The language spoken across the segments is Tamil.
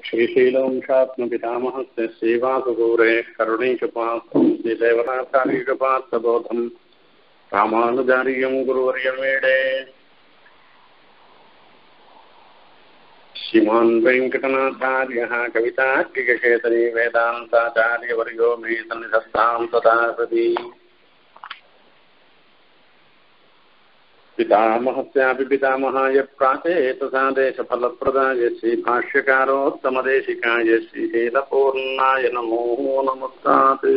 श्रीशीलवंशात्मपितामहस्य श्रीवासुगौरेः करुणैकपात्रम् श्रीदेवनाथारीकपात्रबोधम् रामानुजार्यम् गुरुवर्यमेडे श्रीमान् वेङ्कटनाथार्यः कवितार्किककेतरी वेदान्ताचार्यवर्यो मे सन्निधत्ताम् तथा सती पितामहस्यापि पितामहाय प्राचेतसादेशफलप्रदाय श्रीभाष्यकारोत्तमदेशिकाय श्रीशीलपूर्णाय नमो नमस्तात्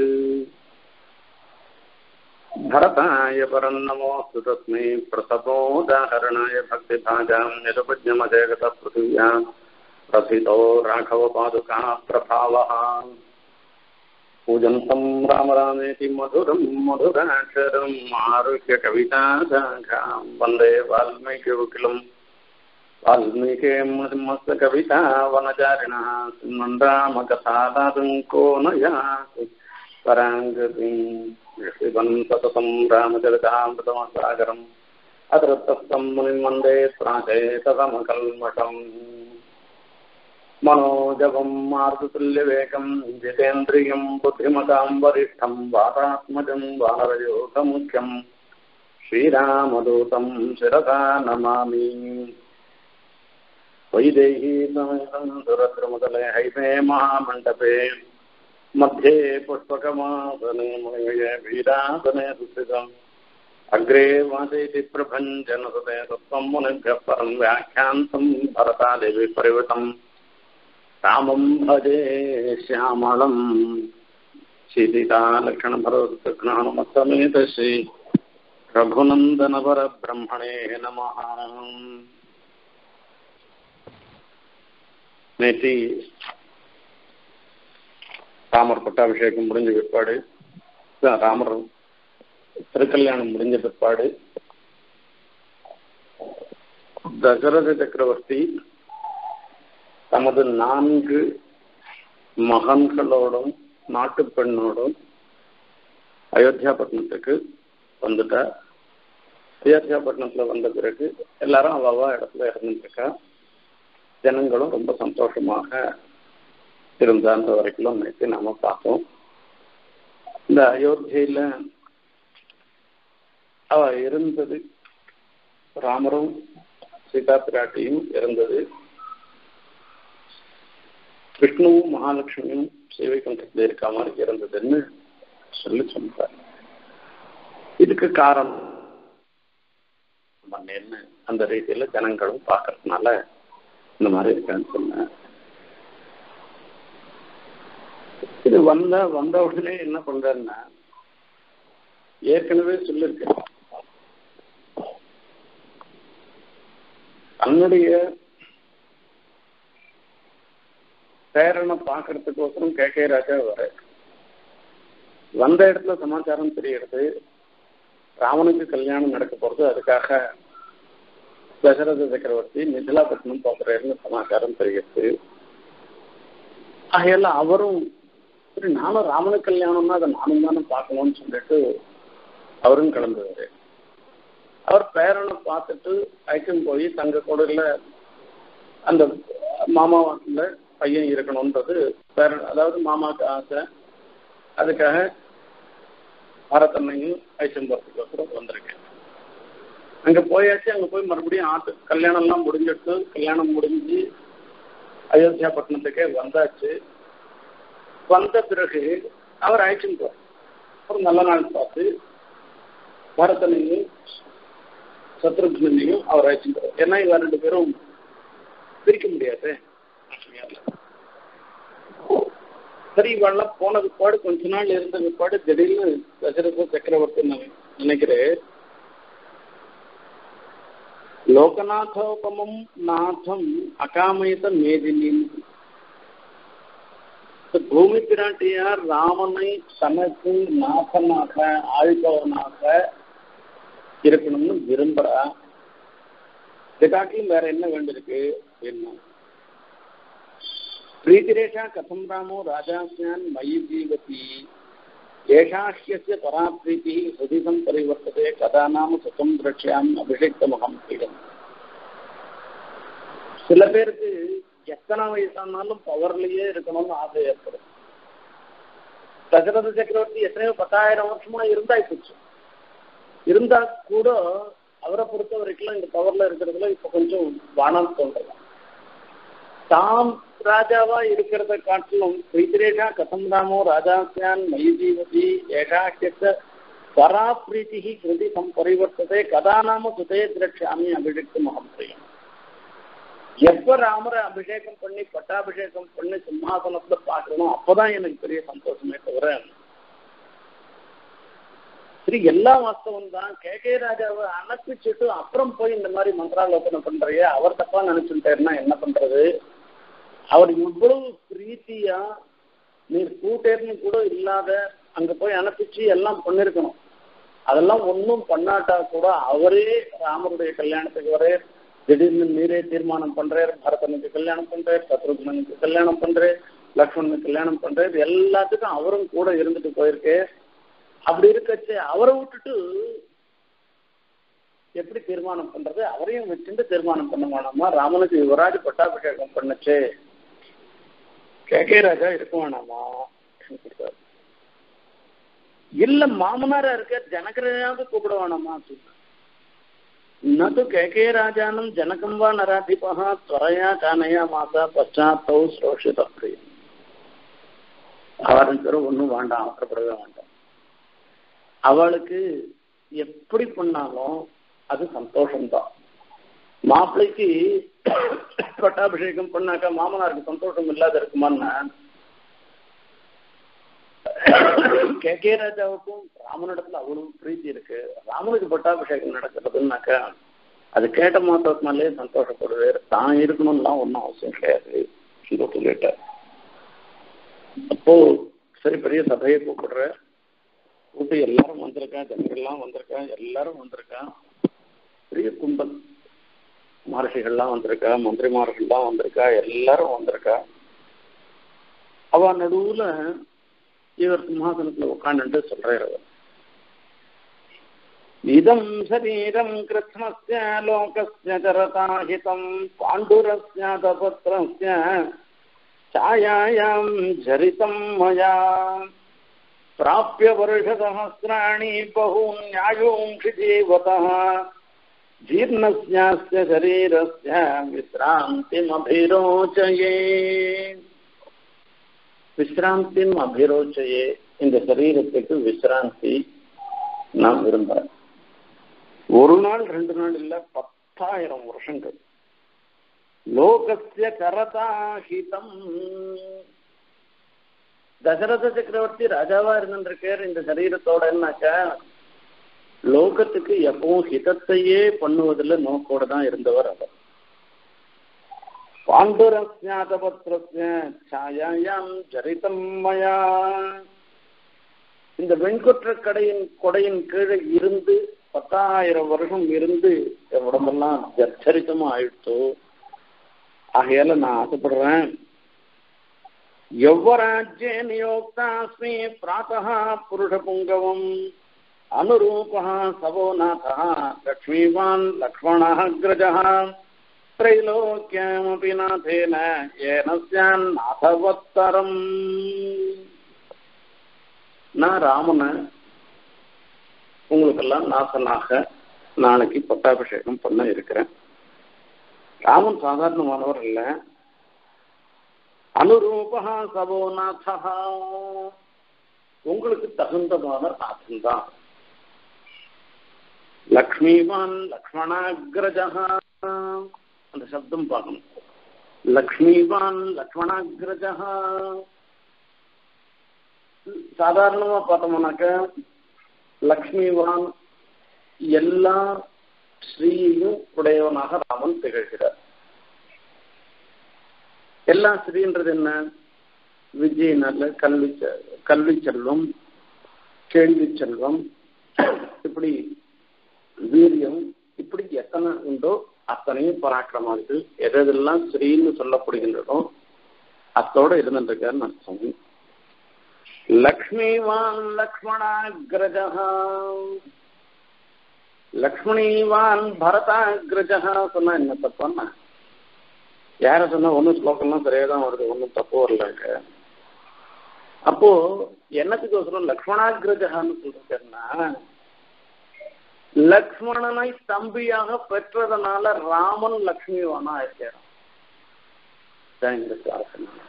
भरताय परन्नमोऽस्तु तस्मै प्रसवोदाहरणाय भक्तिभाजां निरुपज्ञमजगतपृथिव्यां प्रथितो राघवपादुकाः प्रभावः पूजन्तं राम रामेति मधुरं मधुराक्षरम् आरुह्य कविताशाखां वन्दे वाल्मीकिवकिलम् वाल्मीके मस्तकविता वनचारिणः सुमन् रामकथादातुं को न याति पराङ्गतिं शिवन् सततं रामचरितामृतमसागरम् अतृप्तस्थं मुनिं वन्दे प्राचेतसमकल्मषम् मनोजवं मार्गतुल्यवेकं जितेन्द्रियं बुद्धिमतां वरिष्ठं वातात्मजं वानरयोगमुख्यं श्रीरामदूतं शिरसा नमामि वैदेही सुरद्रमुदले हैमे महामण्डपे मध्ये पुष्पकमासने मुनिमये वीरासने सुस्थितम् अग्रे वाचयति प्रभञ्जनसुते तत्त्वं मुनिभ्यः परं व्याख्यान्तं भरतादेवी परिवृतम् रामं भजे श्यामलं सीतिकालक्षणभरतघ्नानुमत्समेत श्री रघुनन्दनवरब्रह्मणे नमः நேற்று ராமர் பட்டாபிஷேகம் முடிஞ்ச பிற்பாடு ராமர் திருக்கல்யாணம் முடிஞ்ச பிற்பாடு தசரத சக்கரவர்த்தி தமது நான்கு மகன்களோடும் நாட்டு பெண்ணோடும் அயோத்தியாபட்டினத்துக்கு வந்துட்டார் அயோத்தியாபட்டினத்தில் வந்த பிறகு எல்லாரும் அவ்வளவா இடத்துல இருந்துருக்கா ஜனங்களும் ரொம்ப சந்தோஷமாக இருந்தான்ற வரைக்கும் நேற்று நாம பார்த்தோம் இந்த அயோத்தியில அவ இருந்தது ராமரும் சீதா பிராட்டியும் இருந்தது விஷ்ணுவும் மகாலட்சுமியும் சேவை கண்டத்தில் இருக்க மாதிரி இருந்ததுன்னு சொல்லி சொல்றார் இதுக்கு காரணம் என்ன அந்த ரீதியில ஜனங்களும் பார்க்கறதுனால இந்த மாதிரி இருக்கான்னு சொன்னேன் இது வந்த வந்த உடனே என்ன பண்றேன்னா ஏற்கனவே சொல்லிருக்கேன் தன்னுடைய பேரனை பார்க்கறதுக்கோசரம் கே கே ராஜா வர வந்த இடத்துல சமாச்சாரம் தெரியறது ராவனுக்கு கல்யாணம் நடக்க போறது அதுக்காக தசரத சக்கரவர்த்தி மிதிலாபட்டினம் போகிறாருன்னு சமாச்சாரம் தெரிகிறது ஆகையால அவரும் சரி நானும் ராமனு கல்யாணம்னா அதை நானும் தானே பார்க்கணும்னு சொல்லிட்டு அவரும் கிளம்புவாரு அவர் பேரனை பார்த்துட்டு ஐக்கம் போய் தங்க கூடல அந்த மாமா வாட்டில் பையன் இருக்கணும்ன்றது பேரன் அதாவது மாமாவுக்கு ஆசை அதுக்காக பரத்தன்னையும் ஐச்சம் போகிறதுக்கோசரம் வந்திருக்கேன் அங்கே போயாச்சு அங்கே போய் மறுபடியும் ஆத்து கல்யாணம்லாம் முடிஞ்சிட்டு கல்யாணம் முடிஞ்சு அயோத்தியா பட்டணத்துக்கே வந்தாச்சு வந்த பிறகு அவர் அழைச்சின்னு போவார் ஒரு நல்ல நாள் பார்த்து பரதனையும் சத்ருக்னையும் அவர் அழைச்சின்னு போவார் ஏன்னா இவ ரெண்டு பேரும் பிரிக்க முடியாது சரி இவெல்லாம் போன பிற்பாடு கொஞ்ச நாள் இருந்த பிற்பாடு திடீர்னு தசரத சக்கரவர்த்தி நினைக்கிறேன் லோகநாதோபமம் நாதம் அகாமயத மேதினி பூமி பிராட்டியார் ராமனை தனக்கு நாசனாக ஆழ்பவனாக இருக்கணும்னு விரும்புறா இதுக்காட்டிலும் வேற என்ன வேண்டியிருக்கு என்ன प्रीतिरेषा कथं रामो राजास्यान् मयि जीवति एषा ह्यस्य परा प्रीतिः सुधितं परिवर्तते कदा नाम सुखं द्रक्ष्यामि अभिषिक्तमुखं पीडम् சில பேருக்கு எத்தனை வயசானாலும் பவர்லயே இருக்கணும்னு ஆசை ஏற்படும் தசரத சக்கரவர்த்தி எத்தனையோ பத்தாயிரம் வருஷமா இருந்தா போச்சு இருந்தா கூட அவரை பொறுத்த வரைக்கும் இந்த பவர்ல இருக்கிறதுல இப்ப கொஞ்சம் வானம் தோன்றலாம் தாம் ராஜாவா இருக்கிறத காட்டிலும் பிரீத்திரேஷா கதம் ராமோ ராஜாசியான் மயி ஜீவதி ஏகாக்கியத்த பரா பிரீத்தி கிருதி சம் பரிவர்த்ததே கதா நாம சுதே திரட்சாமி அபிஷேகம் மகம்பிரியம் எப்ப ராமரை அபிஷேகம் பண்ணி பட்டாபிஷேகம் பண்ணி சிம்மாசனத்துல பாக்கணும் அப்பதான் எனக்கு பெரிய சந்தோஷமே தவிர சரி எல்லா வாஸ்தவம் தான் கே கே ராஜாவை அனுப்பிச்சுட்டு அப்புறம் போய் இந்த மாதிரி மந்திராலோசனை பண்றிய அவர் தப்பா நினைச்சுட்டாருன்னா என்ன பண்றது அவர் இவ்வளவு பிரீத்தியா நீர் கூட்டேர்னு கூட இல்லாத அங்க போய் அனுப்பிச்சு எல்லாம் பண்ணிருக்கணும் அதெல்லாம் ஒன்றும் பண்ணாட்டா கூட அவரே ராமருடைய கல்யாணத்துக்கு வரே திடீர்னு நீரே தீர்மானம் பண்றாரு பரதனுக்கு கல்யாணம் பண்றாரு சத்ருக்னனுக்கு கல்யாணம் பண்றாரு லக்ஷ்மணனுக்கு கல்யாணம் பண்றாரு எல்லாத்துக்கும் அவரும் கூட இருந்துட்டு போயிருக்கு அப்படி இருக்கச்சு அவரை விட்டுட்டு எப்படி தீர்மானம் பண்றது அவரையும் வச்சுட்டு தீர்மானம் பண்ண வேணாமா ராமனுக்கு யுவராஜ் பட்டாபிஷேகம் பண்ணுச்சு கே கே ராஜா இருக்க வேணாமா இல்ல மாமனாரா இருக்க ஜனகரையாவது கூப்பிட வேணாமா न तु कैके राजानं जनकं वा नराधिपः त्वरया चानया माता पश्चात् तौ श्रोषित प्रिயம் அவருக்கு ஒன்றும் வேண்டாம் அவசரப்படவே வேண்டாம் அவளுக்கு எப்படி பண்ணாலும் அது சந்தோஷம்தான் மாப்பிள்ளைக்கு பட்டாபிஷேகம் பண்ணாக்கா மாமனாருக்கு சந்தோஷம் இல்லாத இருக்குமான்னா கே கே ராஜாவுக்கும் ராமனிடத்துல அவ்வளவு பிரீத்தி இருக்கு ராமனுக்கு பட்டாபிஷேகம் நடக்கிறதுனாக்கா அது கேட்ட மாத்திரத்தினாலே சந்தோஷப்படுவார் தான் இருக்கணும்லாம் ஒன்றும் அவசியம் கிடையாது சொல்லிட்டார் அப்போ சரி பெரிய சபையை கூப்பிடுற கூப்பிட்டு எல்லாரும் வந்திருக்கா ஜனங்கள்லாம் வந்திருக்கா எல்லாரும் வந்திருக்கா பெரிய கும்பல் மகர்ஷிகள்லாம் வந்திருக்கா மந்திரிமார்கள்லாம் வந்திருக்கா எல்லாரும் வந்திருக்கா அவ நடுவுல இவர் சிம்மாசனத்துல உட்காந்துட்டு சொல்றாரு அவர் இதம் சரீரம் கிருஷ்ணஸ்ய லோகஸ்ய சரதாஹிதம் பாண்டுரஸ்ய தபத்ரஸ்ய छायायां झरितं मया प्राप्य वर्षसहस्राणि बहून्यायूंषि जीवतः जीर्णस्यास्य शरीरस्य विश्रान्तिमभिरोचये விசிராந்தின் அபிரோச்சையே இந்த சரீரத்துக்கு விசிராந்தி நான் விரும்புறேன் ஒரு நாள் ரெண்டு நாள் இல்ல பத்தாயிரம் வருஷங்கள் லோகஸ்ய கரதாஹிதம் தசரத சக்கரவர்த்தி ராஜாவா இருந்திருக்கார் இந்த சரீரத்தோடனாக்கா லோகத்துக்கு எப்பவும் ஹிதத்தையே பண்ணுவதில் நோக்கோட தான் இருந்தவர் அவர் பாண்டுரஸ்யாதபத்ரஸ்ய சாயாயாம் ஜரிதம் மயா இந்த வெண்கொற்ற கடையின் கொடையின் கீழே இருந்து பத்தாயிரம் வருஷம் இருந்து என் உடம்பெல்லாம் ஜர்ச்சரித்தமா ஆயிடுச்சு ஆகையால நான் ஆசைப்படுறேன் யௌவராஜ்யே நியோக்தாஸ்மி பிராத்தः புருஷபுங்கவம் அனுரூபः சவோ நாथः லக்ஷ்மீவான் லக்ஷ்மணः கிரஜः त्रैलोक्यमपि नाथेन येन स्यान्नाथवत्तरम् நான் ராமனை உங்களுக்கெல்லாம் நாசனாக நாளைக்கு பட்டாபிஷேகம் பண்ண இருக்கிறேன் ராமன் சாதாரணமானவர் இல்ல அனுரூபா சவோநாதா உங்களுக்கு தகுந்தமான நாதன் தான் லக்ஷ்மிவான் லக்ஷ்மணாகிரஜா அந்த சப்தம் பார்க்கணும் லக்ஷ்மிவான் லக்ஷ்மணாகிரஜா சாதாரணமா பார்த்தோம்னாக்க லக்ஷ்மிவான் எல்லா ஸ்ரீயும் உடையவனாக ராமன் திகழ்கிறார் எல்லா ஸ்ரீன்றது என்ன விஜயனால கல்வி கல்வி செல்வம் கேள்வி செல்வம் இப்படி வீரியம் இப்படி எத்தனை உண்டோ அத்தனையும் பராக்கிரமாதிகள் எதெல்லாம் ஸ்ரீன்னு சொல்லப்படுகின்றதோ அத்தோட இருந்துருக்காருன்னு அர்த்தம் லக்ஷ்மிவான் லக்ஷ்மணாகிரஜா லக்ஷ்மணிவான் பரதாகிரஜா சொன்னா என்ன தப்பான்னா யார சொன்னா ஒன்றும் ஸ்லோகம்லாம் சரியா தான் வருது ஒன்றும் தப்பு வரலங்க அப்போ என்னத்துக்கோசரம் லக்ஷ்மணாகிரஜகான்னு சொல்றதுன்னா லக்ஷ்மணனை தம்பியாக பெற்றதனால ராமன் லக்ஷ்மிவானா இருக்கிறான் இந்த சுவாரஸ்யமான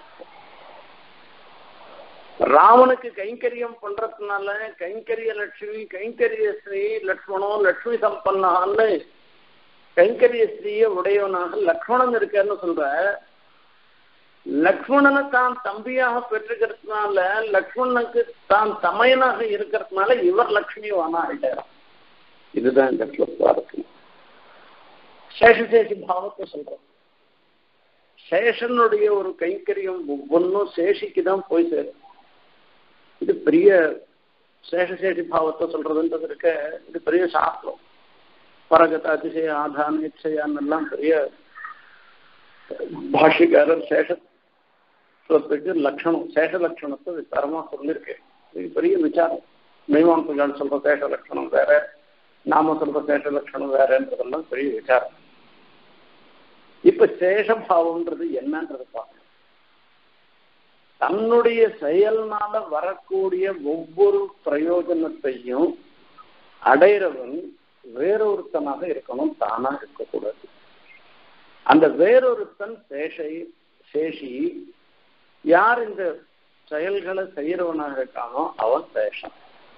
ராமனுக்கு கைங்கரியம் பண்றதுனால கைங்கரிய லட்சுமி கைங்கரிய ஸ்ரீ லக்ஷ்மணோ லட்சுமி சம்பன்னான்னு கைங்கரிய ஸ்ரீய உடையவனாக லக்ஷ்மணன் இருக்காருன்னு சொல்ற லக்ஷ்மணனை தான் தம்பியாக பெற்றுக்கிறதுனால லக்ஷ்மணனுக்கு தான் தமையனாக இருக்கிறதுனால இவர் லக்ஷ்மிவானா ஆயிட்டாராம் இதுதான் இந்த சுவாரஸ்யம் சேஷசேஷி பாவத்தை சொல்றோம் சேஷனுடைய ஒரு கைங்கரியம் ஒவ்வொன்றும் சேஷிக்கு தான் போய் சேரும் இது பெரிய சேஷசேஷி பாவத்தை சொல்றதுன்றது இருக்க இது பெரிய சாஸ்திரம் பரகத அதிசய ஆதான இச்சையான்னெல்லாம் பெரிய பாஷ்யக்காரர் சேஷத்துவத்துக்கு லட்சணம் சேஷ லட்சணத்தை விசாரமா சொல்லியிருக்கேன் இது பெரிய விசாரம் மீமாம்சங்கள் சொல்ற சேஷ லட்சணம் வேற நாம சொல்ற சேஷ லட்சணம் வேறன்றதெல்லாம் பெரிய விசாரம் இப்ப சேஷபாவம்ன்றது என்னன்றது பார்க்கணும் தன்னுடைய செயல்னால வரக்கூடிய ஒவ்வொரு பிரயோஜனத்தையும் அடையிறவன் வேறொருத்தனாக இருக்கணும் தானா இருக்கக்கூடாது அந்த வேறொருத்தன் சேஷை சேஷி யார் இந்த செயல்களை செய்யறவனாக இருக்கானோ அவன் சேஷம்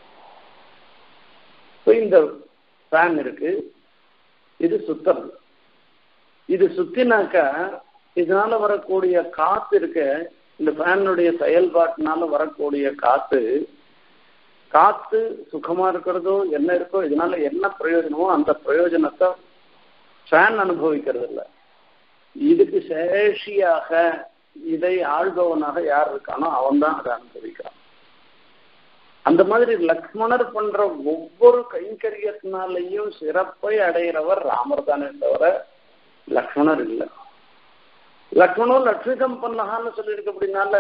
இந்த ஃபேன் இருக்கு இது சுத்தம் இது சுத்தினாக்கா இதனால வரக்கூடிய காத்து இருக்க இந்த ஃபேனுடைய செயல்பாட்டினால வரக்கூடிய காத்து காத்து சுகமா இருக்கிறதோ என்ன இருக்கோ இதனால என்ன பிரயோஜனமோ அந்த பிரயோஜனத்தை ஃபேன் அனுபவிக்கிறது இல்லை இதுக்கு சேஷியாக இதை ஆள்பவனாக யார் இருக்கானோ அவன் தான் அதை அனுபவிக்கிறான் அந்த மாதிரி லக்ஷ்மணர் பண்ற ஒவ்வொரு கைங்கரியத்தினாலையும் சிறப்பை அடைகிறவர் ராமர் தானே தவிர லக்ஷ்மணர் இல்லை லக்ஷ்மணம் லக்ஷ்மி சம்பன்னகான்னு சொல்லியிருக்கு அப்படின்னால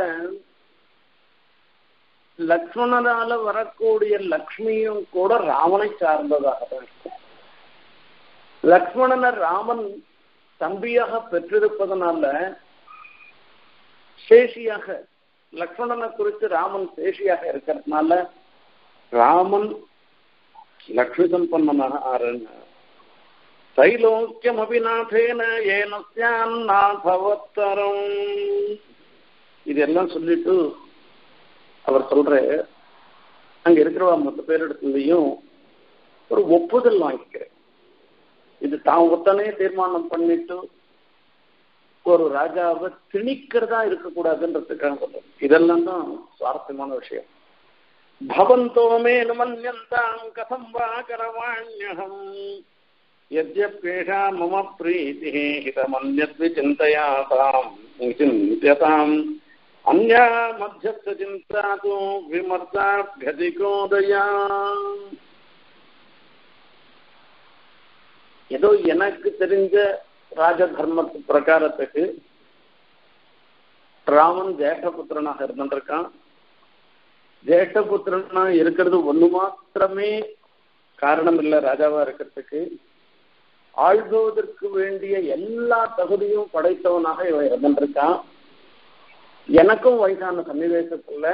லக்ஷ்மணனால வரக்கூடிய லக்ஷ்மியும் கூட ராமனை சார்ந்ததாக தான் இருக்கும் லக்ஷ்மணனை ராமன் தம்பியாக பெற்றிருப்பதனால சேஷியாக லக்ஷ்மணனை குறித்து ராமன் சேஷியாக இருக்கிறதுனால ராமன் லக்ஷ்மி சம்பன்னனாக ஆறுன்னு தைலோக்கியம் அபிநாதேன ஏனஸ்யான்னாபவத்தரம் இதெல்லாம் சொல்லிட்டு அவர் சொல்ற அங்க இருக்கிறவா மொத்த பேரிடத்துலையும் ஒரு ஒப்புதல் வாங்கிக்கிறேன் இது தான் ஒத்தனே தீர்மானம் பண்ணிட்டு ஒரு ராஜாவை திணிக்கிறதா இருக்கக்கூடாதுன்றதுக்காக சொல்றேன் இதெல்லாம் தான் சுவாரஸ்யமான விஷயம் பவந்தோ மே மன்யந்தாம் கதம் வா கரவாண்யகம் यद्यप्येषा मम प्रीतिः हितमन्यद्विचिन्तयाताम् चिन्त्यताम् अन्या मध्यस्थ चिन्ता तु विमर्दाभ्यधिकोदया ஏதோ எனக்கு தெரிஞ்ச ராஜதர்ம பிரகாரத்துக்கு ராமன் ஜேஷ்டபுத்திரனாக இருந்திருக்கான் ஜேஷ்டபுத்திரனா இருக்கிறது ஒண்ணு மாத்திரமே காரணம் இல்லை ராஜாவா இருக்கிறதுக்கு ஆள்பவதற்கு வேண்டிய எல்லா தகுதியும் படைத்தவனாக இவன் இருந்திருக்கான் எனக்கும் வயசான சன்னிவேசத்துல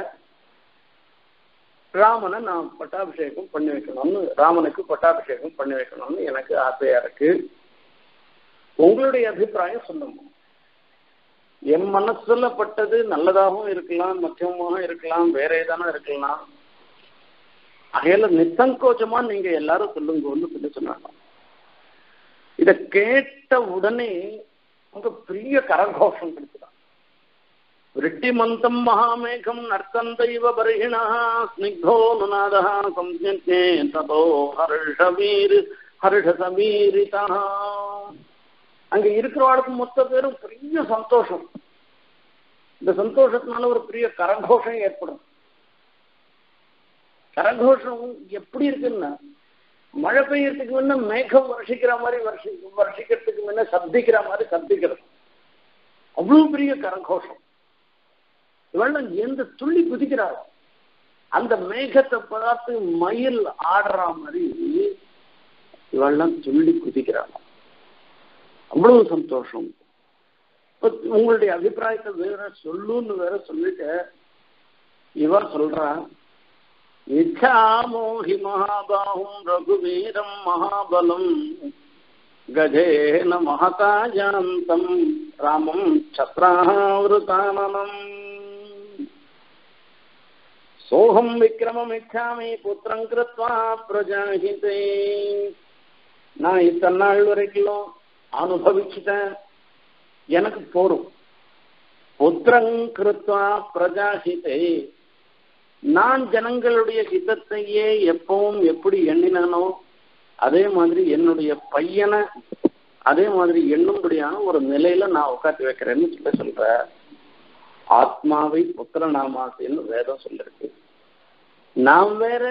ராமனை நான் பட்டாபிஷேகம் பண்ணி வைக்கணும்னு ராமனுக்கு பட்டாபிஷேகம் பண்ணி வைக்கணும்னு எனக்கு ஆசையா இருக்கு உங்களுடைய அபிப்பிராயம் சொல்லுங்க என் மனசுல பட்டது நல்லதாகவும் இருக்கலாம் மத்தியமாகவும் இருக்கலாம் வேற ஏதானா இருக்கலாம் அகையில நிசங்கோச்சமா நீங்க எல்லாரும் சொல்லுங்கன்னு சொல்லி சொன்னாங்க இத கேட்ட உடனே அவங்க பெரிய கரகோஷம் கிடைச்சுதான் விருட்டிமந்தம் மகாமேகம் நர்த்தந்தைவ பரிகிணா ஸ்னிக்தோ நுநாதா சம்ஜே ததோ ஹர்ஷவீர் ஹர்ஷசமீரிதா அங்க இருக்கிறவாளுக்கு மொத்த பேரும் பெரிய சந்தோஷம் இந்த சந்தோஷத்தினால ஒரு பெரிய கரகோஷம் ஏற்படும் கரகோஷம் எப்படி இருக்குன்னா மழை பெய்யறதுக்கு முன்ன மேகம் வருஷிக்கிற மாதிரி வருஷி வருஷிக்கிறதுக்கு முன்ன சப்திக்கிற மாதிரி சப்திக்கிறது அவ்வளவு பெரிய கரகோஷம் இவெல்லாம் எந்த துள்ளி குதிக்கிறாள் அந்த மேகத்தை பார்த்து மயில் ஆடுற மாதிரி இவெல்லாம் துள்ளி குதிக்கிறாள் அவ்வளவு சந்தோஷம் உங்களுடைய அபிப்பிராயத்தை வேற சொல்லுன்னு வேற சொல்லிட்டு இவர் சொல்றா இச்சாமோஹி மகாபாகும் ரகுவீரம் மகாபலம் கஜேன மகதாஜாந்தம் ராமம் சத்ராவிருதானனம் சோகம் விக்ரமம் இச்சாமி புத்திரம் கிருத்வா பிரஜாஹிதே நான் இத்தனை நாள் வரைக்கும் அனுபவிச்சுட்டேன் எனக்கு போரும் புத்திரம் கிருத்வா பிரஜாஹிதே நான் ஜனங்களுடைய ஹிதத்தையே எப்பவும் எப்படி எண்ணினானோ அதே மாதிரி என்னுடைய பையனை அதே மாதிரி எண்ணும்படியான ஒரு நிலையில நான் உட்காந்து வைக்கிறேன்னு சொல்ல சொல்ற ஆத்மாவை புத்திர நாமாசின்னு வேதம் சொல்லிருக்கு நாம் வேற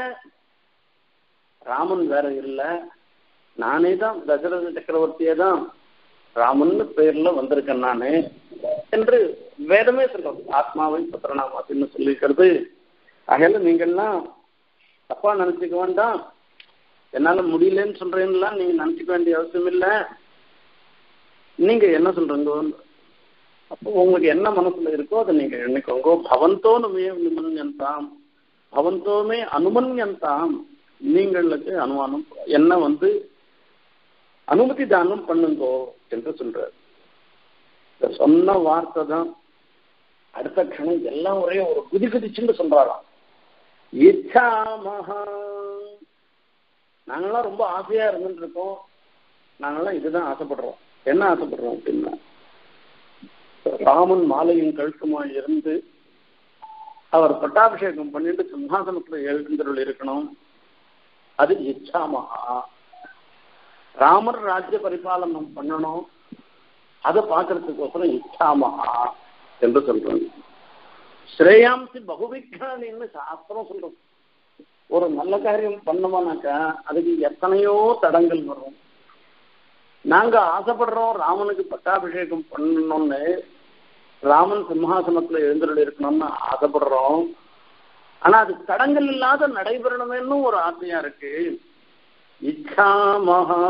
ராமன் வேற இல்ல நானே தான் தசரத சக்கரவர்த்தியே தான் ராமன் பேர்ல வந்திருக்கேன் நானு என்று வேதமே சொல்றது ஆத்மாவை புத்திரநாமாசின்னு சொல்லியிருக்கிறது ஆகையால நீங்கள்லாம் தப்பா நினைச்சுக்க வேண்டாம் என்னால முடியலன்னு சொல்றேன்னா நீங்க நினைச்சுக்க வேண்டிய அவசியம் இல்லை நீங்க என்ன சொல்றீங்க அப்போ உங்களுக்கு என்ன மனசுல இருக்கோ அதை நீங்க எண்ணிக்கோங்க பவந்தோனுமே நிமன்யந்தாம் பவந்தோமே அனுமன்யந்தாம் நீங்களுக்கு அனுமானம் என்ன வந்து அனுமதி தானம் பண்ணுங்கோ என்று சொல்றார் இந்த சொன்ன வார்த்தை தான் அடுத்த கணம் எல்லாம் ஒரே ஒரு குதி குதிச்சுன்னு சொல்றாராம் இச்சாமஹா நாங்கெல்லாம் ரொம்ப ஆசையா இருந்துட்டு இருக்கோம் நாங்கெல்லாம் இதுதான் ஆசைப்படுறோம் என்ன ஆசைப்படுறோம் அப்படின்னா ராமன் மாலையும் கழுத்துமா இருந்து அவர் பட்டாபிஷேகம் பண்ணிட்டு சிம்ஹாசனத்துல எழுந்தருள் இருக்கணும் அது இச்சாமகா ராமர் ராஜ்ய பரிபாலனம் பண்ணணும் அதை பார்க்கறதுக்கோசரம் இச்சாமகா என்று சொல்றாங்க ஸ்ரேயாம்சி பகுவிக்ரானின்னு சாஸ்திரம் சொல்றோம் ஒரு நல்ல காரியம் பண்ணோம்னாக்கா அதுக்கு எத்தனையோ தடங்கள் வரும் நாங்க ஆசைப்படுறோம் ராமனுக்கு பட்டாபிஷேகம் பண்ணணும்னு ராமன் சிம்ஹாசனத்துல எழுந்துள்ள இருக்கணும்னு ஆசைப்படுறோம் ஆனா அது தடங்கள் இல்லாத நடைபெறணுமேன்னு ஒரு ஆசையா இருக்கு இச்சாமஹா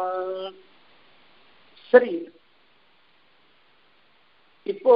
சரி இப்போ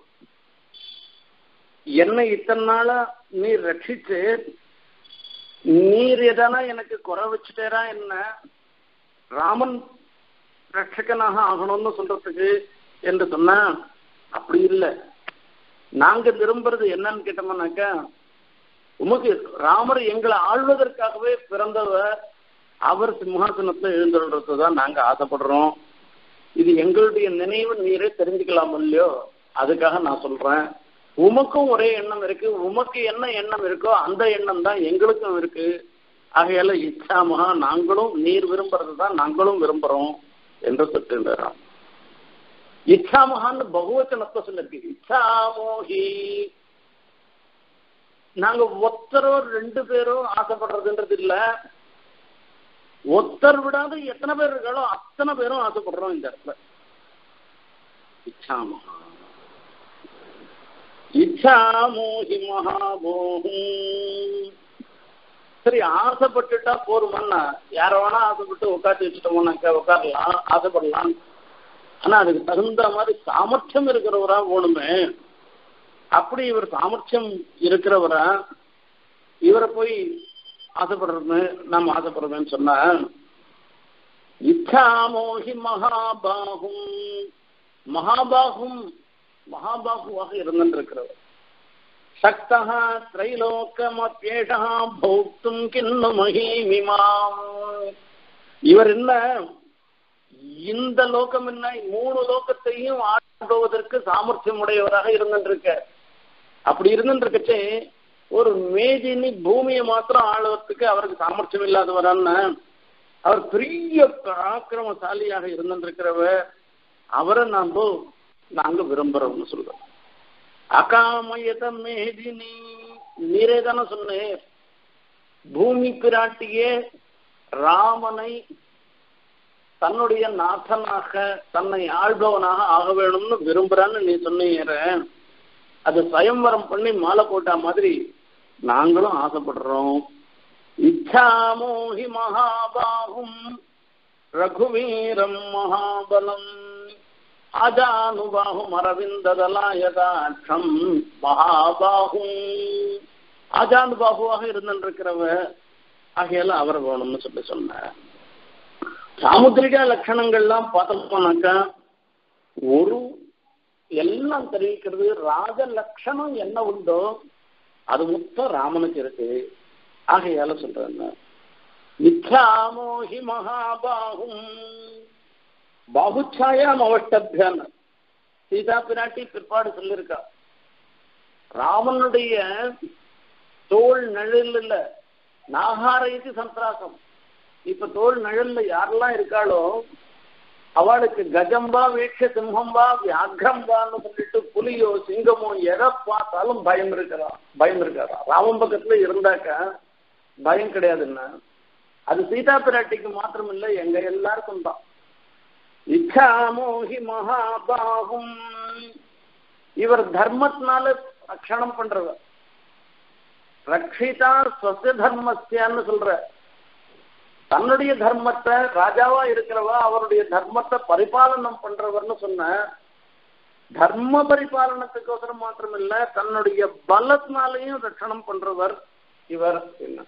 என்னை இத்தனை நாளா நீர் ரட்சிச்சு நீர் எதனா எனக்கு குறை வச்சுட்டேரா என்ன ராமன் ரட்சகனாக ஆகணும்னு சொல்றதுக்கு என்று சொன்னா அப்படி இல்லை நாங்க விரும்புறது என்னன்னு கேட்டோம்னாக்கா உமக்கு ராமர் எங்களை ஆள்வதற்காகவே பிறந்தவர் அவர் சிம்ஹாசனத்தை எழுந்துடுறது தான் நாங்க ஆசைப்படுறோம் இது எங்களுடைய நினைவு நீரே தெரிஞ்சுக்கலாம் இல்லையோ அதுக்காக நான் சொல்றேன் உமக்கும் ஒரே எண்ணம் இருக்கு உமக்கு என்ன எண்ணம் இருக்கோ அந்த எண்ணம் தான் எங்களுக்கும் இருக்கு ஆகையால இச்சாமகா நாங்களும் நீர் விரும்புறது தான் நாங்களும் விரும்புறோம் என்று சொல்லிட்டு இச்சாமகான்னு பகுவச்சனத்தை சொல்லிருக்கு இச்சாமோஹி நாங்க ஒத்தரோ ரெண்டு பேரும் ஆசைப்படுறதுன்றது இல்ல ஒத்தர் விடாத எத்தனை பேர் இருக்காளோ அத்தனை பேரும் ஆசைப்படுறோம் இந்த இடத்துல இச்சாமகா இச்சாமோஹி மகாபோகும் சரி ஆசைப்பட்டுட்டா போருமன்னா யார வேணா ஆசைப்பட்டு உட்காந்து வச்சுட்டோம்னாக்கா உட்காரலாம் ஆசைப்படலாம் ஆனா அதுக்கு தகுந்த மாதிரி சாமர்த்தியம் இருக்கிறவரா போகணுமே அப்படி இவர் சாமர்த்தியம் இருக்கிறவரா இவரை போய் ஆசைப்படுறது நாம் ஆசைப்படுறதுன்னு சொன்னா இச்சாமோஹி மகாபாகும் மகாபாகும் மகாபாகுவாக இருந்திருக்கிறவர் சக்தः திரைலோக்கமப்யேஷா பௌக்தும் கிண்ணு மகிமிமாம் இவர் என்ன இந்த லோகம் என்ன மூணு லோகத்தையும் ஆடுவதற்கு சாமர்த்தியம் உடையவராக இருந்துருக்க அப்படி இருந்துருக்கச்சே ஒரு மேதினி பூமியை மாத்திரம் ஆளுவதற்கு அவருக்கு சாமர்த்தியம் இல்லாதவரான்னு அவர் பெரிய பராக்கிரமசாலியாக இருந்திருக்கிறவர் அவரை நாம நாங்க விரும்புறோம்னு சொல்றோம் அகாமயத மேதினி நீரே தானே சொன்னேன் பூமி பிராட்டியே ராமனை தன்னுடைய நாதனாக தன்னை ஆள்பவனாக ஆக வேணும்னு விரும்புறான்னு நீ சொன்னீங்க அது சயம்வரம் பண்ணி மாலை போட்டா மாதிரி நாங்களும் ஆசைப்படுறோம் இச்சாமோஹி மகாபாகும் ரகுவீரம் மகாபலம் அஜானுபாகும் அரவிந்ததலாயதாட்சம் மகாபாகும் அஜானுபாகுவாக இருந்திருக்கிறவ ஆகையால அவர் வேணும்னு சொல்லி சொன்னார் சாமுத்திரிகா லட்சணங்கள்லாம் பார்த்தோம்னாக்கா ஒரு எல்லாம் தெரிவிக்கிறது ராஜ லட்சணம் என்ன உண்டோ அது மொத்தம் ராமனுக்கு இருக்கு ஆகையால சொல்றேன் மித்யாமோஹி மகாபாகும் பாகுச்சாயாம் அவஷ்டபியான் சீதா பிராட்டி பிற்பாடு சொல்லியிருக்கா ராமனுடைய தோல் நிழல்ல நாகார இது சந்திராசம் இப்ப தோல் நிழல்ல யாரெல்லாம் இருக்காளோ அவளுக்கு கஜம்பா வீட்ச சிம்மம்பா வியாக்ரம்பான்னு சொல்லிட்டு புலியோ சிங்கமோ எதை பார்த்தாலும் பயம் இருக்கிறா பயம் இருக்காரா ராமன் பக்கத்துல இருந்தாக்க பயம் கிடையாதுன்னா அது சீதா பிராட்டிக்கு மாத்திரம் இல்லை எங்க எல்லாருக்கும் தான் இச்சாமோகி மகாபாகும் இவர் தர்மத்தினால ரக்ஷணம் பண்றவர் ரக்ஷிதா ஸ்வச தர்மஸ்யான்னு சொல்ற தன்னுடைய தர்மத்தை ராஜாவா இருக்கிறவா அவருடைய தர்மத்தை பரிபாலனம் பண்றவர்னு சொன்ன தர்ம பரிபாலனத்துக்கோசரம் மாத்திரம் இல்ல தன்னுடைய பலத்தினாலையும் ரட்சணம் பண்றவர் இவர் என்ன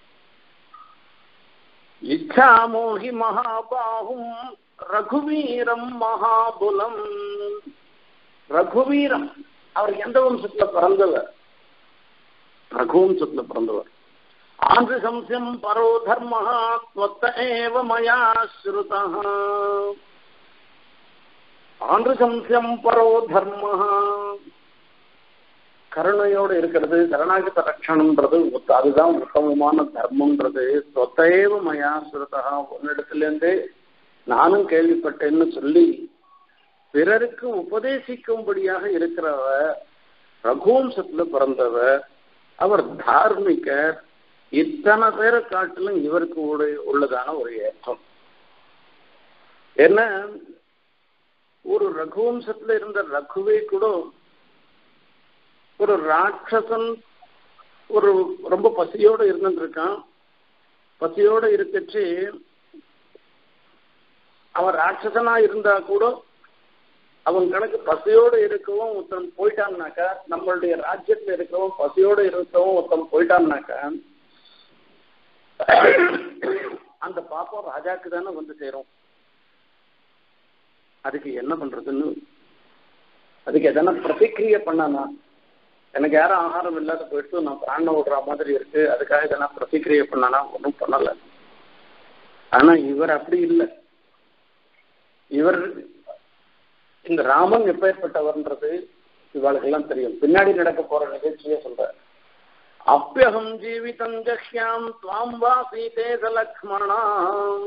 இச்சாமோகி மகாபாகும் ரகுவீரம் மகாபுலம் ரகுவீரம் அவர் எந்த வம்சத்துல பிறந்தவர் ரகுவம்சத்துல பிறந்தவர் ஆந்திர சம்சம் பரோ தர்ம त्वत्त एव मया श्रुतः ஆந்திர சம்சம் பரோ தர்ம கருணையோடு இருக்கிறது கருணாகத ரட்சணம்ன்றது அதுதான் உத்தமமான தர்மம்ன்றது தொத்தைவ மயா சுரதா உன்னிடத்திலேருந்தே நானும் கேள்விப்பட்டேன்னு சொல்லி பிறருக்கு உபதேசிக்கும்படியாக இருக்கிறவ ரகுவம்சத்துல பிறந்தவர் அவர் தார்மிகர் இத்தனை பேரை காட்டிலும் இவருக்கு உள்ளதான ஒரு ஏற்றம் என்ன ஒரு ரகுவம்சத்துல இருந்த ரகுவே கூட ஒரு ராட்சசன் ஒரு ரொம்ப பசியோட இருந்துட்டு இருக்கான் பசியோட இருக்கச்சு அவன் ராட்சசனா இருந்தா கூட அவன் கணக்கு பசியோடு இருக்கவும் ஒருத்தன் போயிட்டான்னாக்கா நம்மளுடைய ராஜ்யத்துல இருக்கவும் பசியோடு இருக்கவும் ஒருத்தன் போயிட்டான்னாக்கா அந்த பாப்பம் ராஜாக்கு தானே வந்து சேரும் அதுக்கு என்ன பண்றதுன்னு அதுக்கு எதனா பிரதிக்கிரிய பண்ணானா எனக்கு யாரும் ஆகாரம் இல்லாத போயிட்டு நான் பிராண விடுற மாதிரி இருக்கு அதுக்காக எதனா பிரதிக்கிரிய பண்ணானா ஒன்றும் பண்ணல ஆனா இவர் அப்படி இல்லை இவர் இந்த ராமன் எப்பேற்பட்டவர்ன்றது இவாளுக்கெல்லாம் தெரியும் பின்னாடி நடக்க போற நிகழ்ச்சியே சொல்ற அப்பியகம் ஜீவிதம் ஜஹ்யாம் துவாம் வா சீதே லக்ஷ்மணாம்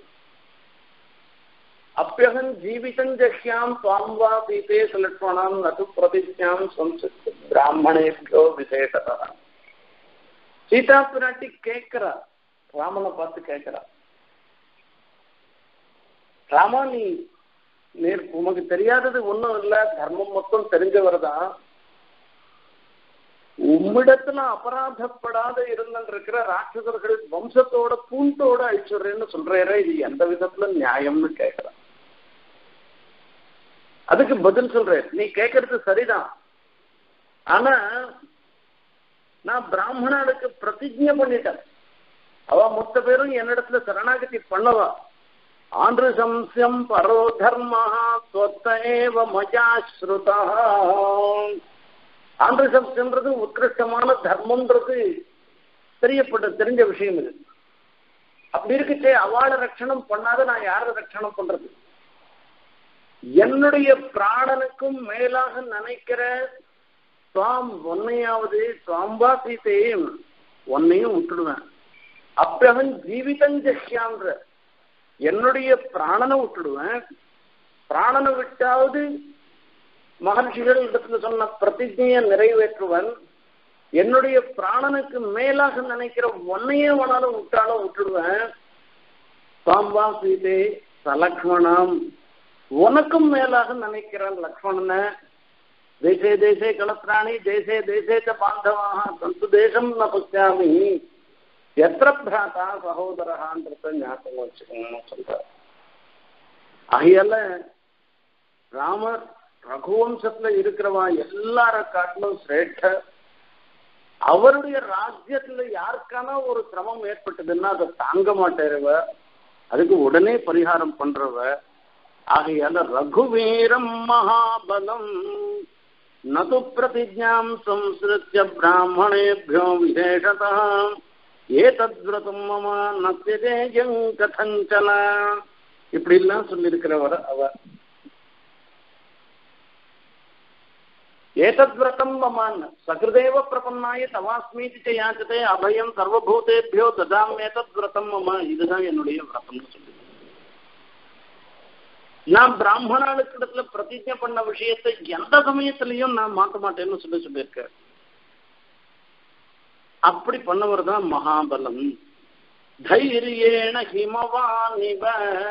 அப்பியகம் ஜீவிதம் ஜஹ்யாம் துவாம் வா சீதே லக்ஷ்மணாம் நது பிரதிஜாம் சம்சித் பிராமணேபியோ விசேஷதா சீதா பிராட்டி கேட்கிறா ராமனை பார்த்து கேட்கிறா ராமா நீ நேர் உமக்கு தெரியாதது ஒண்ணும் இல்ல தர்மம் மொத்தம் தெரிஞ்சவர் தான் உம்மிடத்துல அபராதப்படாத இருந்திருக்கிற ராட்சசர்கள் வம்சத்தோட பூண்டோட அழிச்சுடுறேன்னு சொல்றேரே இது எந்த விதத்துல நியாயம்னு கேட்கிறான் அதுக்கு பதில் சொல்றேன் நீ கேட்கறது சரிதான் ஆனா நான் பிராமணனுக்கு பிரதிஜை பண்ணிட்டேன் அவ மொத்த பேரும் என்னிடத்துல சரணாகதி பண்ணவா ஆந்திர சம்சம் பரோ தர்ம ஏவ மஜா ஸ்ருதா ஆந்திர சம்சம்ன்றது உத்கிருஷ்டமான தர்மம்ன்றது தெரியப்பட்ட தெரிஞ்ச விஷயம் இது அப்படி இருக்குச்சே அவளை ரட்சணம் பண்ணாத நான் யாரை ரட்சணம் பண்றது என்னுடைய பிராணனுக்கும் மேலாக நினைக்கிற சுவாம் ஒன்னையாவது சுவாம்பா சீத்தையும் ஒன்னையும் விட்டுடுவேன் அப்பவன் ஜீவிதஞ்சஹ்யான்ற என்னுடைய பிராணனை விட்டுடுவேன் பிராணனை விட்டாவது மகர்ஷிகள் இடத்துல சொன்ன பிரதிஜையை நிறைவேற்றுவன் என்னுடைய பிராணனுக்கு மேலாக நினைக்கிற ஒன்னையே வேணாலும் விட்டாலும் விட்டுடுவேன் சாம்பா சீதே சலக்ஷ்மணம் உனக்கும் மேலாக நினைக்கிறேன் லக்ஷ்மணனை தேசே தேசே களத்ராணி தேசே தேசே ச பாந்தவாக சந்து தேசம் ந பசியாமி எத்திர பிராத்தா சகோதரகான்றத ஞாபகம் வச்சுக்கணும்னு சொல்றார் ஆகையால ராமர் ரகுவம்சத்துல இருக்கிறவா எல்லார காட்டிலும் சிரேஷ்ட அவருடைய ராஜ்யத்துல யாருக்கான ஒரு சிரமம் ஏற்பட்டதுன்னா அதை தாங்க மாட்டேறவ அதுக்கு உடனே பரிகாரம் பண்றவ ஆகையால ரகுவீரம் மகாபலம் நது பிரதிஜாம் சம்ஸ்ருத்திய பிராமணேபியோ விசேஷதா ஏதத்விரதம் மம நத்தியதேயம் கதஞ்சன இப்படி எல்லாம் சொல்லியிருக்கிறவர் அவர் ஏதத்விரதம் மமான் சகிருதேவ பிரபன்னாய தவாஸ்மீதி ச யாச்சதே அபயம் சர்வபூதேபியோ ததாம் ஏதத்விரதம் மம இதுதான் என்னுடைய விரதம்னு சொல்லி நான் பிராமணர்களுக்கு இடத்துல பிரதிஜை பண்ண விஷயத்தை எந்த சமயத்திலையும் நான் மாற்ற மாட்டேன்னு சொல்லி சொல்லியிருக்கேன் அப்படி பண்ணவர் தான் மகாபலம் தைரியேன ஹிமவானிவ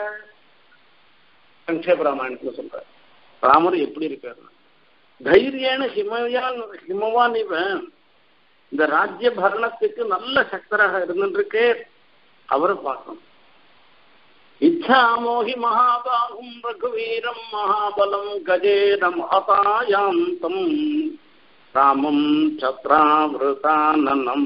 சங்கேப ராமாயணத்துல சொல்ற ராமர் எப்படி இருக்காரு தைரியேன ஹிமயான் ஹிமவான் இவன் இந்த ராஜ்ய பரணத்துக்கு நல்ல சக்தராக இருந்துருக்கே அவரை பார்க்கணும் இச்சாமோஹி மகாபாகும் ரகுவீரம் மகாபலம் கஜேரம் அபாயாந்தம் ராமம் சத்ராவிரதானனம்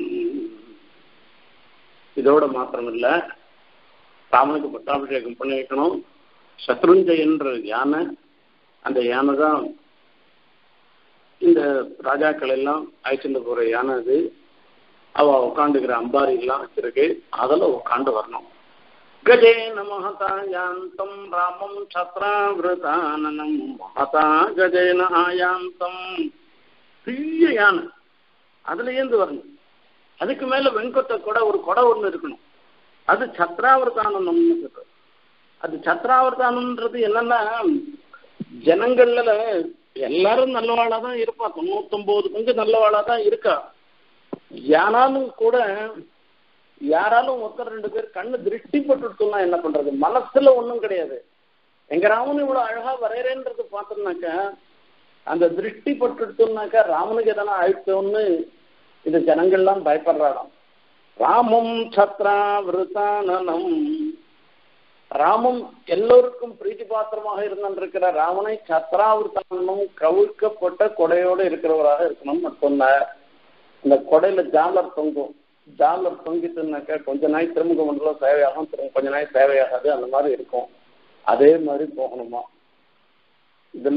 இதோட மாத்திரம் இல்ல ராமனுக்கு பட்டாபிஷேகம் பண்ணி வைக்கணும் சத்ருஞ்சயன்ற யானை அந்த யானை தான் இந்த ராஜாக்கள் எல்லாம் அழைச்சிட்டு போற யானை அது அவ உட்காந்துக்கிற அம்பாரி எல்லாம் வச்சிருக்கு அதில் உட்காந்து வரணும் கஜேன மகதா யாந்தம் ராமம் சத்ராவிரதானனம் மகதா கஜேன ஆயாந்தம் பெரிய யானை அதுல ஏந்து வரணும் அதுக்கு மேல வெண்கொத்த கொடை ஒரு கொடை ஒண்ணு இருக்கணும் அது சத்ராவர்தானம்னு சொல்றது அது சத்ராவர்தானம்ன்றது என்னன்னா ஜனங்கள்ல எல்லாரும் நல்லவாளா தான் இருப்பா தொண்ணூத்தொன்பது பங்கு நல்லவாளா தான் இருக்கா யாராலும் கூட யாராலும் ஒருத்தர் ரெண்டு பேர் கண்ணு திருஷ்டி பட்டுட்டுனா என்ன பண்றது மனசுல ஒண்ணும் கிடையாது எங்க ராமன் இவ்வளவு அழகா வரையறேன்றது பார்த்தோம்னாக்கா அந்த திருஷ்டி பட்டுட்டுனாக்கா ராமனுக்கு எதனா ஆயிடுச்சோன்னு இந்த ஜனங்கள்லாம் பயப்படுறாராம் ராமம் சத்ரா விருத்தானனம் ராமம் எல்லோருக்கும் பிரீத்தி பாத்திரமாக இருந்திருக்கிற ராமனை சத்ராவிருத்தானனும் கவிழ்க்கப்பட்ட கொடையோடு இருக்கிறவராக இருக்கணும் சொன்னார் இந்த கொடையில ஜாலர் தொங்கும் ஜாலர் தொங்கிட்டுனாக்கா கொஞ்ச நாய் திருமுக மண்டலம் சேவையாகும் திரும்ப கொஞ்ச நாய் சேவையாகாது அந்த மாதிரி இருக்கும் அதே மாதிரி போகணுமா இதுல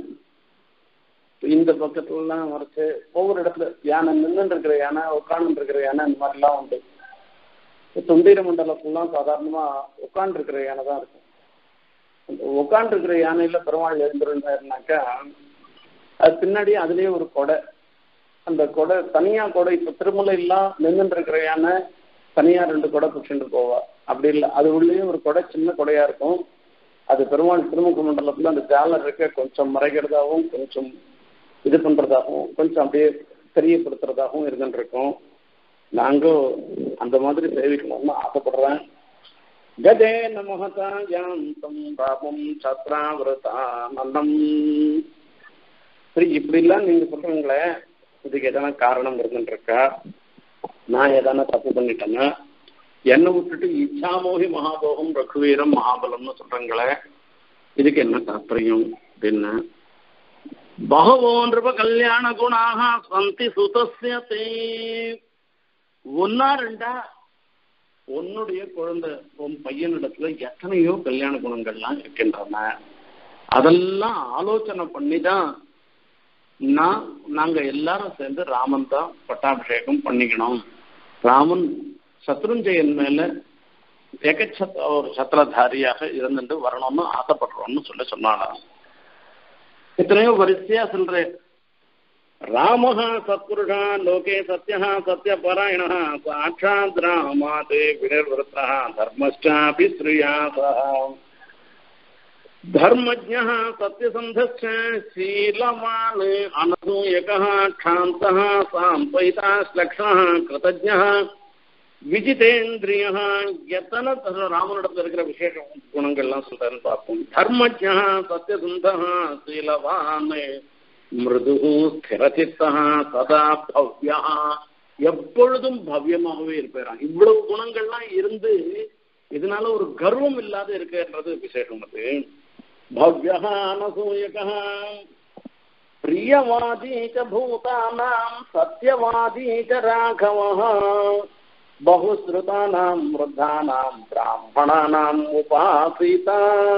இந்த பக்கத்துலலாம் வரைச்சு ஒவ்வொரு இடத்துல யானை நின்று இருக்கிற யானை உட்கார்ந்து இருக்கிற யானை இந்த மாதிரிலாம் உண்டு தொண்டீர மண்டலத்துலாம் சாதாரணமா உட்கார்ந்து இருக்கிற யானை தான் இருக்கும் உட்கார்ந்து இருக்கிற யானையில பெருமாள் எழுந்திருந்தாருனாக்கா அது பின்னாடி அதுலயே ஒரு கொடை அந்த கொடை தனியா கொடை இப்ப திருமலையெல்லாம் நின்று இருக்கிற யானை தனியா ரெண்டு கொடை பிடிச்சிட்டு போவா அப்படி இல்லை அது உள்ளேயே ஒரு கொடை சின்ன கொடையா இருக்கும் அது பெருமாள் திருமுக மண்டலத்துல அந்த ஜாலர் இருக்க கொஞ்சம் மறைக்கிறதாகவும் கொஞ்சம் இது பண்றதாகவும் கொஞ்சம் அப்படியே தெரியப்படுத்துறதாகவும் இருந்துருக்கோம் நாங்களும் அந்த மாதிரி சேவிக்கணும்னு ஆசைப்படுறேன் கஜே நமகதா யாந்தம் பாபம் சத்ராவிரதானந்தம் சரி இப்படிலாம் நீங்க சொல்றீங்களே இதுக்கு எதனா காரணம் இருந்துருக்கா நான் எதனா தப்பு பண்ணிட்டேன்னா என்னை விட்டுட்டு இச்சாமோகி மகாபோகம் ரகுவீரம் மகாபலம்னு சொல்றாங்களே இதுக்கு என்ன தாற்பயம் அப்படின்னு பகவோ நிருப கல்யாண குணாக சந்தி சுதஸ்ய தே ஒன்னா ரெண்டா உன்னுடைய குழந்தை உன் பையனிடத்துல எத்தனையோ கல்யாண குணங்கள்லாம் இருக்கின்றன அதெல்லாம் ஆலோசனை பண்ணி தான் நான் நாங்க எல்லாரும் சேர்ந்து ராமன் தான் பட்டாபிஷேகம் பண்ணிக்கணும் ராமன் சத்ருஞ்சயன் மேல ஏகச்சத் ஒரு சத்திரதாரியாக இருந்துட்டு வரணும்னு ஆசைப்படுறோம்னு சொல்லி சொன்னாலாம் எத்தனையோ வரிசையா சொல்றேன் ராமः सत्पुरुषः लोके सत्यः सत्यपरायणः साक्षात् रामात् विनिर्वृत्तः धर्मश्चापि श्रिया सह धर्मज्ञः सत्यसन्धश्च शीलवान् अनसूयकः क्षान्तः साम्पयिता श्लक्षणः कृतज्ञः விஜிதேந்திரிய எத்தனை ராமனிடத்துல இருக்கிற விசேஷ குணங்கள்லாம் சொல்றேன்னு பார்ப்போம் தர்மஜா சத்தியசுந்தா சீலவான் மிருது ஸ்திரசித்தா சதா பவ்யா எப்பொழுதும் பவ்யமாகவே இருப்பாராம் இவ்வளவு குணங்கள்லாம் இருந்து இதனால ஒரு கர்வம் இல்லாத இருக்குன்றது விசேஷம் அது भव्यः अनसूयकः प्रियवादी च भूतानां सत्यवादी च राघवः बहुश्रुतानां वृद्धानां ब्राह्मणानाम् उपासीता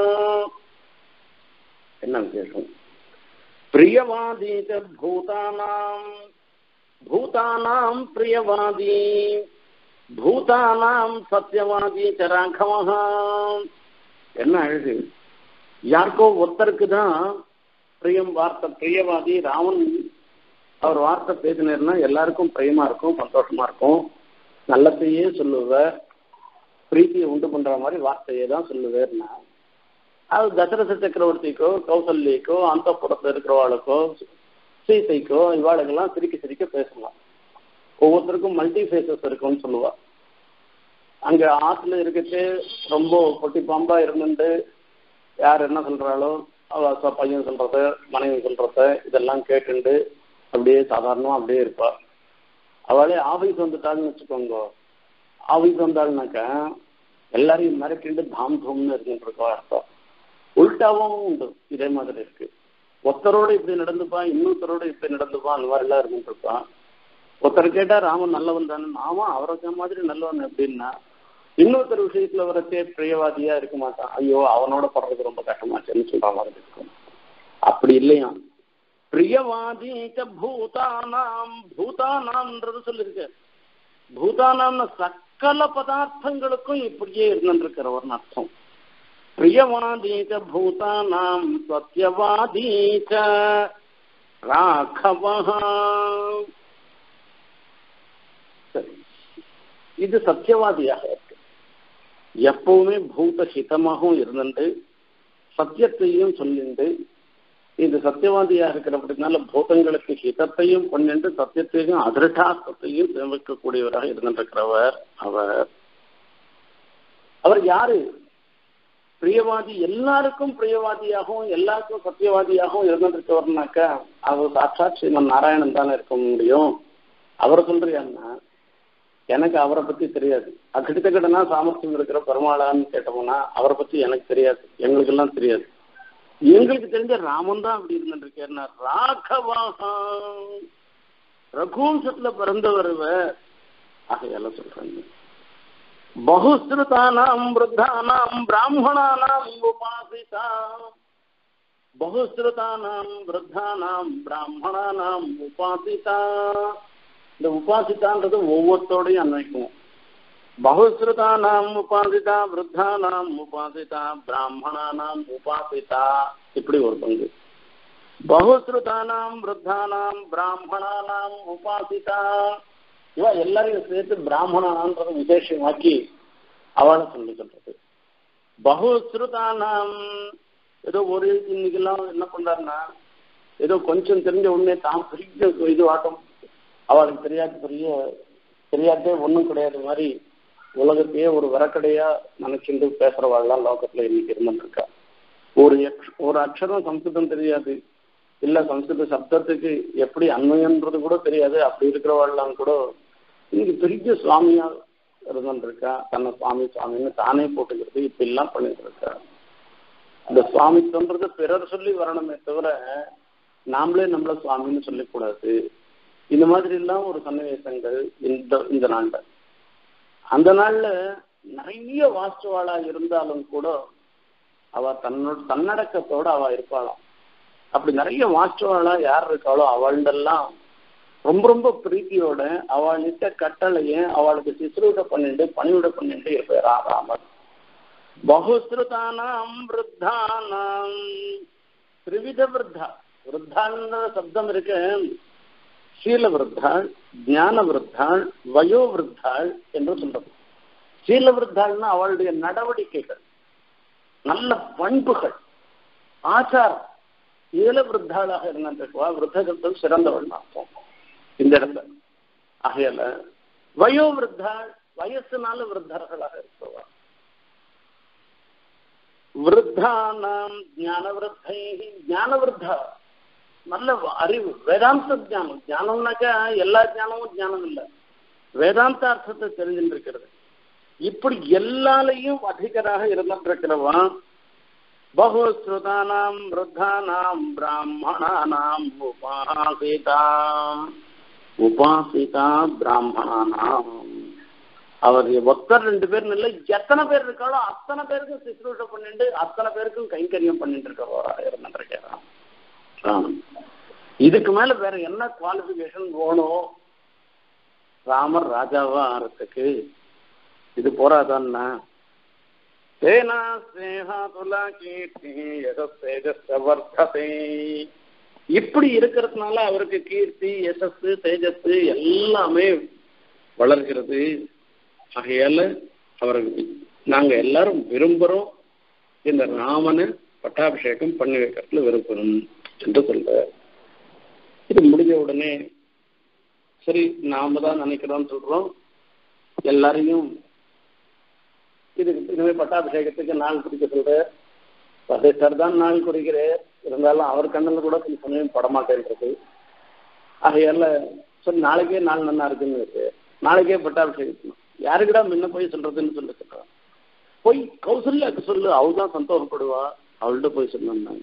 என்ன விசேஷம் பிரியவாதி च भूतानां भूतानां प्रियवादी பூதானாம் சத்தியவாதி च ராഘவः என்ன அழகு யாருக்கோ ஒருத்தருக்கு தான் பிரியம் வார்த்தை பிரியவாதி ராவன் அவர் வார்த்தை பேசினார்னா எல்லாருக்கும் பிரியமா இருக்கும் சந்தோஷமா இருக்கும் நல்லத்தையே சொல்லுவார் பிரீத்தியை உண்டு பண்ற மாதிரி வார்த்தையே தான் சொல்லுவார்னா அது தசரத சக்கரவர்த்திக்கோ கௌசல்யக்கோ அந்த புறத்தில் இருக்கிறவாளுக்கோ சீதைக்கோ இவாளுக்கெல்லாம் சிரிக்க சிரிக்க பேசலாம் ஒவ்வொருத்தருக்கும் மல்டி ஃபேஸஸ் இருக்கும்னு சொல்லுவா அங்க ஆத்துல இருக்கச்சு ரொம்ப பொட்டி பாம்பா இருந்துட்டு யார் என்ன சொல்றாளோ அவ ச- பையன் சொல்றத மனைவி சொல்றத இதெல்லாம் கேட்டுண்டு அப்படியே சாதாரணமா அப்படியே இருப்பா அவளே ஆபீஸ் வந்துட்டாள்னு வச்சுக்கோங்க ஆபீஸ் வந்தாள்னாக்கா எல்லாரையும் மிரட்டிண்டு தாம் தூம்னு இருந்துட்டு இருக்கா அர்த்தம் உல்டாவும் உண்டு இதே மாதிரி இருக்கு ஒருத்தரோட இப்படி நடந்துப்பா இன்னொருத்தரோட இப்படி நடந்துப்பா அந்த மாதிரி எல்லாம் இருந்துட்டு இருப்பான் ஒருத்தர் கேட்டா ராமன் நல்லவன் தானே ஆமா அவருக்கு மாதிரி நல்லவன் எப்படின்னா இன்னொருத்தர் விஷயத்துல வரச்சே பிரியவாதியா இருக்க மாட்டான் ஐயோ அவனோட படுறது ரொம்ப கஷ்டமாச்சுன்னு சொல்ற மாதிரி இருக்கும் அப்படி இல்லையா பிரியவாதி ச பூதானாம் பூதானாம்ன்றது சொல்லிருக்கு பூதானாம்னு சக்கல பதார்த்தங்களுக்கும் இப்படியே இருந்துருக்கிறவர்னு அர்த்தம் பிரியவாதி ச பூதானாம் சத்யவாதி ச ராഘவः சரி இது சத்தியவாதியாக இருக்கு எப்பவுமே பூத ஹிதமாகவும் இருந்துட்டு சத்தியத்தையும் சொல்லிண்டு இது சத்தியவாதியா இருக்கிறபடினால பூதங்களுக்கு ஹிதத்தையும் பண்ணிட்டு சத்தியத்தையும் அதிருஷ்டாசத்தையும் சேமிக்கக்கூடியவராக இருந்திருக்கிறவர் அவர் அவர் யாரு பிரியவாதி எல்லாருக்கும் பிரியவாதியாகவும் எல்லாருக்கும் சத்தியவாதியாகவும் இருந்திருக்கவர்னாக்கா அவர் சாட்சாத் ஸ்ரீமன் நாராயணன் தானே இருக்க முடியும் அவர் சொல்றியான்னா எனக்கு அவரை பத்தி தெரியாது அக்கிட்ட கிட்டனா சாமர்த்தியம் இருக்கிற பெருமாளான்னு கேட்டோம்னா அவரை பத்தி எனக்கு தெரியாது எங்களுக்கு எல்லாம் தெரியாது எங்களுக்கு தெரிஞ்ச ராமன் தான் அப்படி இருந்துருக்கேன்னா ராகவாகா ரகுவம்சத்துல பிறந்தவர் இவர் ஆகையால சொல்றாங்க பகுஸ்ருதானாம் விருத்தானாம் பிராமணானாம் உபாசிதா பகுஸ்ருதானாம் விருத்தானாம் பிராமணானாம் உபாசிதா இந்த உபாசிதான்றது ஒவ்வொருத்தோடையும் அன்வைக்கும் பகுஸ்ருதானாம் உபாசிதா விருத்தானாம் உபாசிதா பிராமணானாம் உபாசிதா இப்படி ஒரு பங்கு பகுஸ்ருதானாம் விருத்தானாம் பிராமணானாம் உபாசிதா இவ எல்லாரையும் சேர்த்து பிராமணான்றத விசேஷமாக்கி அவளை சொல்லி சொல்றது பகுஸ்ருதானாம் ஏதோ ஒரு இன்னைக்கெல்லாம் என்ன பண்றாருன்னா ஏதோ கொஞ்சம் தெரிஞ்ச உடனே தான் பெரிய இது ஆட்டம் அவளுக்கு தெரியாத பெரிய தெரியாதே ஒண்ணும் கிடையாது மாதிரி உலகத்தையே ஒரு விறக்கடையா நினைச்சுட்டு பேசுறவாள்லாம் லோகத்துல இன்னைக்கு இருந்துருக்கா ஒரு எக்ஷ- ஒரு அக்ஷரம் சம்ஸ்கிருதம் தெரியாது இல்ல சம்ஸ்கிருத சப்தத்துக்கு எப்படி அண்மைன்றது கூட தெரியாது அப்படி இருக்கிறவாள்லாம் கூட இன்னைக்கு பெரிய சுவாமியா இருந்துருக்கா தன்னை சுவாமி சுவாமின்னு தானே போட்டுக்கிறது இப்ப எல்லாம் பண்ணிட்டு இருக்கா அந்த சுவாமித்தன்றது பிறர் சொல்லி வரணுமே தவிர நாமளே நம்மள சுவாமின்னு சொல்லக்கூடாது இந்த மாதிரி எல்லாம் ஒரு சன்னிவேசங்கள் இந்த இந்த நாள்ல அந்த நாள்ல நிறைய வாஸ்துவாளா இருந்தாலும் கூட அவ தன்னோட தன்னடக்கத்தோட அவ இருப்பாளாம் அப்படி நிறைய வாஸ்துவாளா யார் இருக்காளோ அவள்டெல்லாம் ரொம்ப ரொம்ப பிரீத்தியோட அவள்கிட்ட கட்டளைய அவளுக்கு சிசுரூட பண்ணிட்டு பணிவிட பண்ணிட்டு இருப்பார் ராமர் பகுஸ்ருதானாம் விருத்தானாம் திரிவித விருத்தா விருத்தான்ற சப்தம் இருக்கு சீல விருத்தாள் ஞான விருத்தாள் வயோ விருத்தாள் என்று சொல்றது சீல விருத்தாள்னா அவளுடைய நடவடிக்கைகள் நல்ல பண்புகள் ஆச்சாரம் ஏல விருத்தாளாக இருந்திருக்குவா விருத்தகத்தில் சிறந்தவள் அர்த்தம் இந்த இடத்துல ஆகையால வயோ விருத்தாள் வயசுனால விருத்தர்களாக இருப்பவா விருத்தானாம் ஞான விருத்தை ஞான விருத்தா நல்ல அறிவு வேதாந்த ஞானம் ஞானம்னாக்கா எல்லா ஞானமும் ஞானம் இல்லை வேதாந்த அர்த்தத்தை தெரிஞ்சுட்டு இருக்கிறது இப்படி எல்லாலையும் அதிகராக இருந்திருக்கிறவன் பகுஸ்ருதானாம் விருத்தானாம் பிராமணானாம் உபாசிதா உபாசிதா பிராமணானாம் அவர் ஒத்தர் ரெண்டு பேர் இல்லை எத்தனை பேர் இருக்காளோ அத்தனை பேருக்கும் சிசுரூஷ பண்ணிட்டு அத்தனை பேருக்கும் கைங்கரியம் பண்ணிட்டு இருக்கவரா இருந்திருக்கிறான் இதுக்கு மேல வேற என்ன குவாலிபிகேஷன் வேணும் ராமர் ராஜாவா ஆறதுக்கு இது போறாதான்னா தேனா ஸ்னேகா துலா கீர்த்தி வர்த்ததே இப்படி இருக்கிறதுனால அவருக்கு கீர்த்தி யசஸ் தேஜஸ் எல்லாமே வளர்கிறது ஆகையால அவருக்கு நாங்க எல்லாரும் விரும்புறோம் இந்த ராமனை பட்டாபிஷேகம் பண்ணி வைக்கிறதுல விரும்புறோம் என்று சொல்ற இது முடிஞ்ச உடனே சரி நாம தான் நினைக்கிறோம்னு சொல்றோம் எல்லாரையும் இது இனிமே பட்டாபிஷேகத்துக்கு நாள் குறிக்க சொல்ற வசிஷ்டர் தான் நாள் குறிக்கிறேன் இருந்தாலும் அவர் கண்ணில் கூட சில சமயம் படமாட்டேன்றது ஆகையால சரி நாளைக்கே நாள் நல்லா இருக்குன்னு இருக்கு நாளைக்கே பட்டாபிஷேகம் யாருக்கிட்ட முன்ன போய் சொல்றதுன்னு சொல்லி சொல்றான் போய் கௌசல்யாக்கு சொல்லு அவள் தான் சந்தோஷப்படுவா அவள்கிட்ட போய் சொன்னாங்க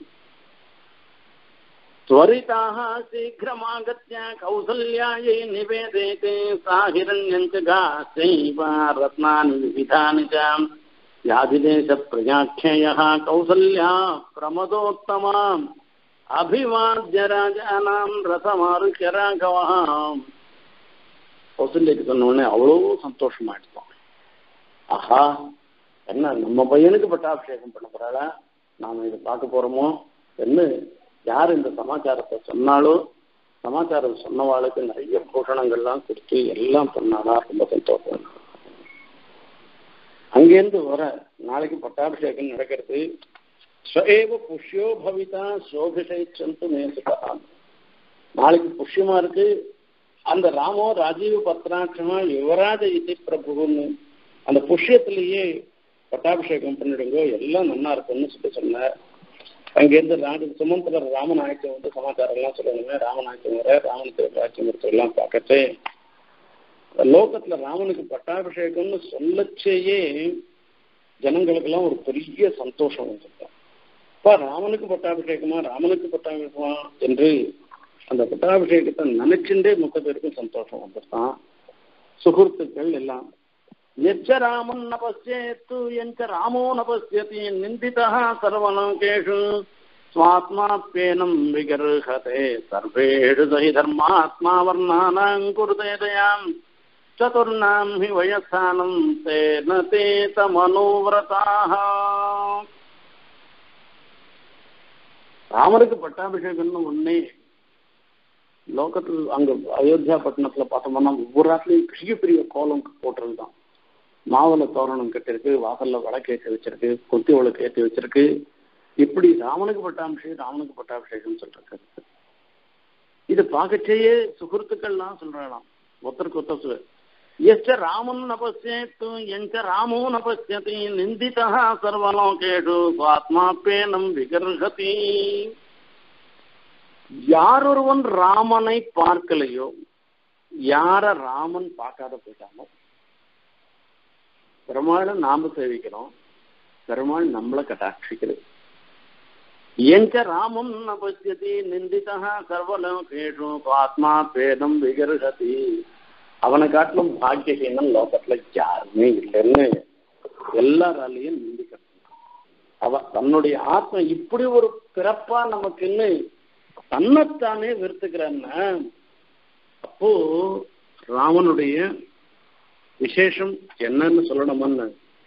त्वरिताः शीघ्रमागत्य कौसल्यायै निवेदयते सा हिरण्यञ्चगाश्चैव रत्नानि विविधानि च याधिदेशप्रजाख्ययः कौसल्या प्रमदोत्तमाम् अभिवाद्य राजानां रसमारुह्य राघवः கௌசல்யக்கு சொன்ன உடனே அவ்வளோ சந்தோஷமாயிடுவான் ஆஹா என்ன நம்ம பையனுக்கு பட்டாபிஷேகம் பண்ண போறாளா நாம இதை பார்க்க போறோமோ என்ன யார் இந்த சமாச்சாரத்தை சொன்னாலோ சமாச்சாரம் சொன்னவாளுக்கு நிறைய பூஷணங்கள்லாம் கொடுத்து எல்லாம் பண்ணாதான் ரொம்ப சந்தோஷம் அங்கேருந்து வர நாளைக்கு பட்டாபிஷேகம் நடக்கிறது ஸ்வஏவ புஷ்யோ பவிதா சோபிஷைச்சந்து மேசுகா நாளைக்கு புஷ்யமா இருக்கு அந்த ராமோ ராஜீவ பத்ராட்சமா யுவராஜ இசை பிரபுன்னு அந்த புஷ்யத்திலேயே பட்டாபிஷேகம் பண்ணிடுங்க எல்லாம் நல்லா இருக்கும்னு சொல்லி சொன்னார் அங்கேருந்து ராஜ சுமந்திரர் ராமநாயக்கம் வந்து சமாச்சாரம் எல்லாம் சொல்லணுமே ராமநாயக்கம் வர ராமனுக்கு ராஜ்யம் எல்லாம் பார்க்கட்டு லோகத்துல ராமனுக்கு பட்டாபிஷேகம்னு சொல்லச்சேயே ஜனங்களுக்கெல்லாம் ஒரு பெரிய சந்தோஷம் வந்துருக்கும் அப்பா ராமனுக்கு பட்டாபிஷேகமா ராமனுக்கு பட்டாபிஷேகமா என்று அந்த பட்டாபிஷேகத்தை நினைச்சுட்டே மொத்த பேருக்கும் சந்தோஷம் வந்துருக்கான் சுகൃத்துக்கள் எல்லாம் எச்ச ராமன் ந பசியேத்து எஞ்ச ராமோ ந பசியதி நிந்திதா சர்வலோகேஷு ஸ்வாத்மாத்மேனம் விகர்ஹதே சர்வேஷு சஹி தர்மாத்மா வர்ணானாம் குருதே தயாம் சதுர்ணாம் ஹி வயசானம் தேன தே தமனோவிரதாக ராமருக்கு பட்டாபிஷேகம்னு ஒன்னே லோகத்தில் அங்க அயோத்தியா பட்டணத்துல பார்த்தோம்னா ஒவ்வொரு நாட்டிலையும் பெரிய பெரிய கோலம் போட்டுறது தான் மாவுல தோரணம் கட்டிருக்கு வாசல்ல வடக்கேற்றி வச்சிருக்கு கொத்தி விளக்கு ஏற்றி வச்சிருக்கு இப்படி ராமனுக்கு பட்டாபிஷேகம் ராமனுக்கு பட்டாபிஷேகம் சொல்றது இது பார்க்கச்சேயே சுகிருத்துக்கள்லாம் சொல்றாளாம் ஒருத்தருக்கு ஒருத்தர் சொல்லு எச்ச ராமன் நபசியத்து எஞ்ச ராமோ நபசியதி நிந்திதா சர்வலோகேஷு சுவாத்மாப்பேனம் விகர்ஹதி யாரொருவன் ராமனை பார்க்கலையோ யார ராமன் பார்க்காத போயிட்டானோ பெருமாளை நாம சேவிக்கிறோம் பெருமாள் நம்மளை கட்டாட்சிக்கிறது எஞ்ச ராமம் ந பசியதி நிந்திதா சர்வலோகேஷு ஆத்மா பேதம் விகர்ஹதி அவனை காட்டிலும் பாக்கியஹீனம் லோகத்துல யாருமே இல்லைன்னு எல்லாராலையும் நிந்திக்கிறான் அவ தன்னுடைய ஆத்மா இப்படி ஒரு பிறப்பா நமக்குன்னு தன்னைத்தானே வெறுத்துக்கிறான்னா அப்போ ராமனுடைய விசேஷம் என்னன்னு சொல்லணுமான்னு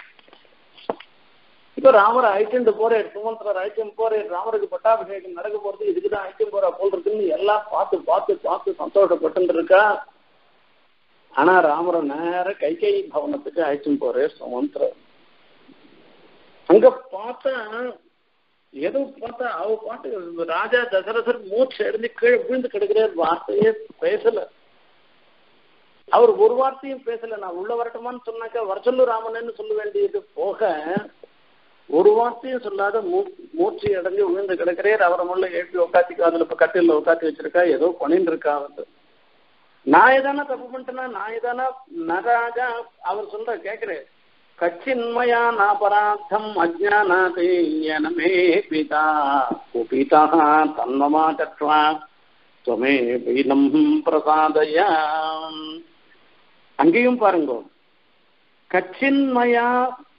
இப்ப ராமரை அழைச்சிட்டு போறேன் சுமந்திரர் அழைச்சிட்டு போறேன் ராமருக்கு பட்டாபிஷேகம் நடக்க போறது இதுக்குதான் அழைச்சிட்டு போறா போல் இருக்குன்னு எல்லாம் பார்த்து பார்த்து பார்த்து சந்தோஷப்பட்டு இருக்கா ஆனா ராமரை நேர கைகை பவனத்துக்கு அழைச்சிட்டு போறேன் சுமந்திரர் அங்க பார்த்தா ஏதோ பார்த்தா அவ பாட்டு ராஜா தசரதர் மூச்சு அடைஞ்சு கீழே விழுந்து கிடக்கிறார் வார்த்தையே பேசல அவர் ஒரு வார்த்தையும் பேசல நான் உள்ள வரட்டுமான்னு சொன்னாக்கா வரச்சொல்லு ராமன்னு சொல்ல வேண்டியது போக ஒரு வார்த்தையும் சொல்லாத மூச்சு அடைஞ்சு விழுந்து கிடக்கிறேர் அவரை முள்ள எழுப்பி உட்காத்தி அதுல இப்ப கட்டில உட்காத்தி வச்சிருக்கா ஏதோ பண்ணிட்டு இருக்கா வந்து நான் எதானா தப்பு பண்ணிட்டேன்னா நான் எதானா நராஜா அவர் சொல்ற கேக்குறேன் கச்சின்மயா நாபராத்தம் அஜானாதே என மே பிதா குபிதா தன்மமா சக்வா துவமே பீனம் பிரசாதயா அங்கேயும் பாருங்க கச்சின்மயா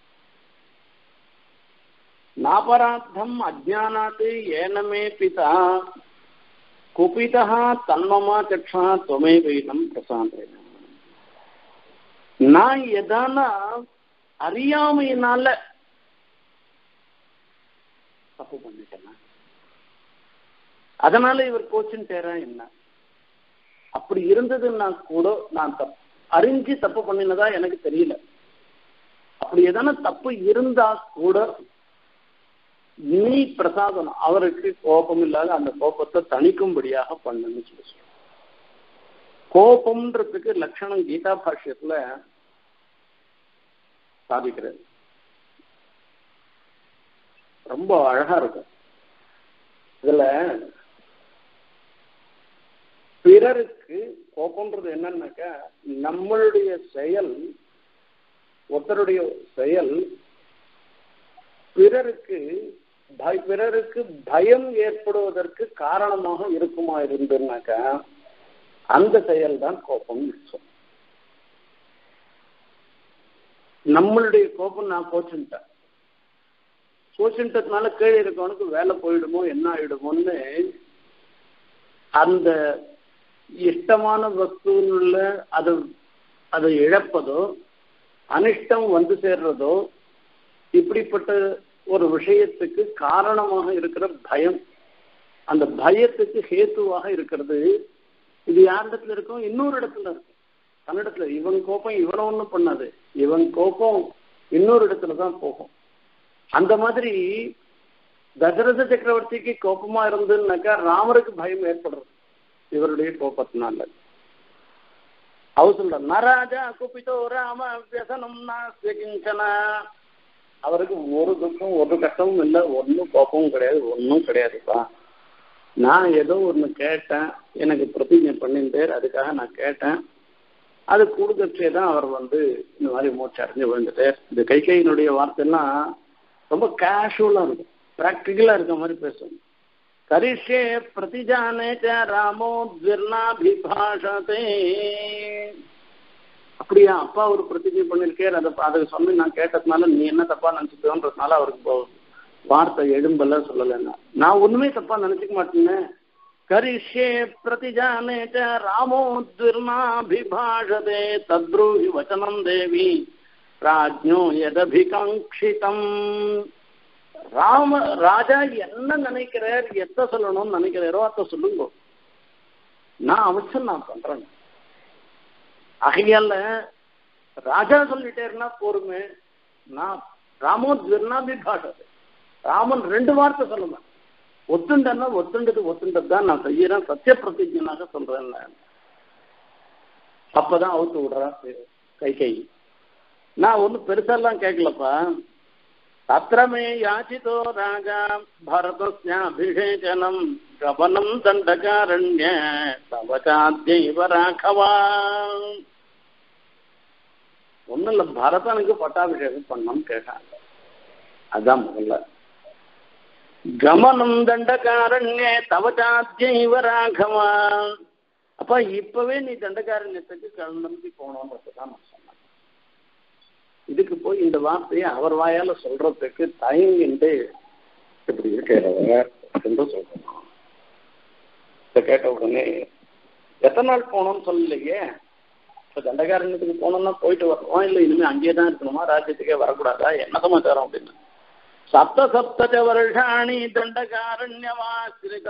நாபராத்தம் அஜானாத் ஏனமே பிதா குபிதா தன்மமா சக்ஷா துவமே பீனம் பிரசாதயா நான் எதான அறியாமையினால தப்பு பண்ணிட்டேனா அதனால இவர் கோச்சுட்டேரா என்ன அப்படி இருந்ததுன்னா கூட நான் தப் அறிஞ்சு தப்பு பண்ணினதா எனக்கு தெரியல அப்படி எதான தப்பு இருந்தா கூட நீ பிரசாதம் அவருக்கு கோபம் இல்லாத அந்த கோபத்தை தணிக்கும்படியாக பண்ணுன்னு சொல்லி சொல்ற. கோபம்ன்றதுக்கு லட்சணம் கீதா பாஷ்யத்துல சாதிக்கிறது ரொம்ப அழகா இருக்கும் இதுல பிறருக்கு கோபம்ன்றது என்னன்னாக்கா நம்மளுடைய செயல் ஒருத்தருடைய செயல் பிறருக்கு பய- பிறருக்கு பயம் ஏற்படுவதற்கு காரணமாக இருக்குமா இருந்துன்னாக்கா அந்த செயல் தான் கோபம் சொல்லும் நம்மளுடைய கோபம் நான் கோச்சுட்டேன் கோச்சுட்டதுனால கீழே இருக்கவனுக்கு வேலை போயிடுமோ என்ன ஆயிடுமோன்னு அந்த இஷ்டமான வஸ்துவில் அது அதை இழப்பதோ அனிஷ்டம் வந்து சேர்றதோ இப்படிப்பட்ட ஒரு விஷயத்துக்கு காரணமாக இருக்கிற பயம் அந்த பயத்துக்கு ஹேத்துவாக இருக்கிறது இது யார் இடத்துல இருக்கும் இன்னொரு இடத்துல இருக்கும் தன்னிடத்துல இவன் கோபம் இவனை ஒண்ணும் பண்ணாது இவன் கோபம் இன்னொரு இடத்துல தான் போகும் அந்த மாதிரி தசரத சக்கரவர்த்திக்கு கோபமா இருந்துன்னாக்கா ராமருக்கு பயம் ஏற்படுறது இவருடைய கோபத்தினால அவர் சொல்ற நராஜா குபிதோ ராம வியசனம் நாஸ்ய கிஞ்சன அவருக்கு ஒரு துக்கம் ஒரு கஷ்டமும் இல்லை ஒன்றும் கோபமும் கிடையாது ஒன்றும் கிடையாதுப்பா நான் ஏதோ ஒன்று கேட்டேன் எனக்கு பிரதிஜை பண்ணியிருந்தார் அதுக்காக நான் கேட்டேன் அது கொடுக்கச்சே தான் அவர் வந்து இந்த மாதிரி மூச்சு அடைஞ்சு விழுந்துட்டு இந்த கைகையினுடைய வார்த்தைலாம் ரொம்ப கேஷுவலாக இருக்கும் ப்ராக்டிக்கலாக இருக்க மாதிரி பேசும் கரிஷே பிரதிஜானே ச ராமோ துர்ணாபிபாஷதே அப்படியா அப்பா ஒரு பிரதிஜை பண்ணிருக்கார் அதை அதை சொல்லி நான் கேட்டதுனால நீ என்ன தப்பா நினைச்சுக்கோன்றதுனால அவருக்கு இப்போ வார்த்தை எழும்பல சொல்லலைன்னா நான் ஒண்ணுமே தப்பா நினைச்சுக்க மாட்டேன்னு கரிஷே பிரதிஜானே ச ராமோ துர்ணாபிபாஷதே தத்ரூஹி வச்சனம் தேவி ராஜ்ஞோ எதபிகாங்கிதம் ராம ராஜா என்ன நினைக்கிறார் எத்த சொல்லணும்னு நினைக்கிறாரோ அத சொல்லுங்க நான் அவசியம் நான் பண்றேன் ஆகையால ராஜா சொல்லிட்டேருன்னா போருமே நான் ராமோ துர்ணாபிபாஷது ராமன் ரெண்டு வார்த்தை சொல்லுவேன் ஒத்துண்டன்னா ஒத்துண்டது ஒத்துண்டது தான் நான் செய்யறேன் சத்திய பிரதிஜனாக சொல்றேன் நான். அப்பதான் அவுத்து விடுறா கை கை நான் ஒன்றும் பெருசாலாம் கேட்கலப்பா அத்திரமே யாச்சிதோ ராஜா பரதஸ்யாபிஷேகனம் கவனம் தண்டகாரண்ய தவச்சாத்தியவ ராகவா ஒன்றும் இல்லை பரதனுக்கு பட்டாபிஷேகம் பண்ணணும்னு கேட்டாங்க அதான் முதல்ல கமனம் தண்டகாரண்ய தவச்சாத்தியவ ராகவா அப்ப இப்பவே நீ தண்டகாரண்யத்துக்கு கிளம்பி போகணுன்றது தான் நான் சொன்னேன் இதுக்கு போய் இந்த வார்த்தையை அவர் வாயால சொல்றதுக்கு தயங்கிட்டு இப்படி இருக்கிறவர் என்று சொல்றோம் இதை கேட்ட உடனே எத்தனை நாள் போகணும்னு சொல்லலையே இப்போ தண்டகாரண்யத்துக்கு போனோம்னா போயிட்டு வரணும் இல்லை இனிமேல் அங்கேயே தான் இருக்கணுமா ராஜ்யத்துக்கே வரக்கூடாதா என்ன சமாச்சாரம் அப்படின்னு சப்த சப்த வருஷாணி தண்டகாரண்யமாசிரிதா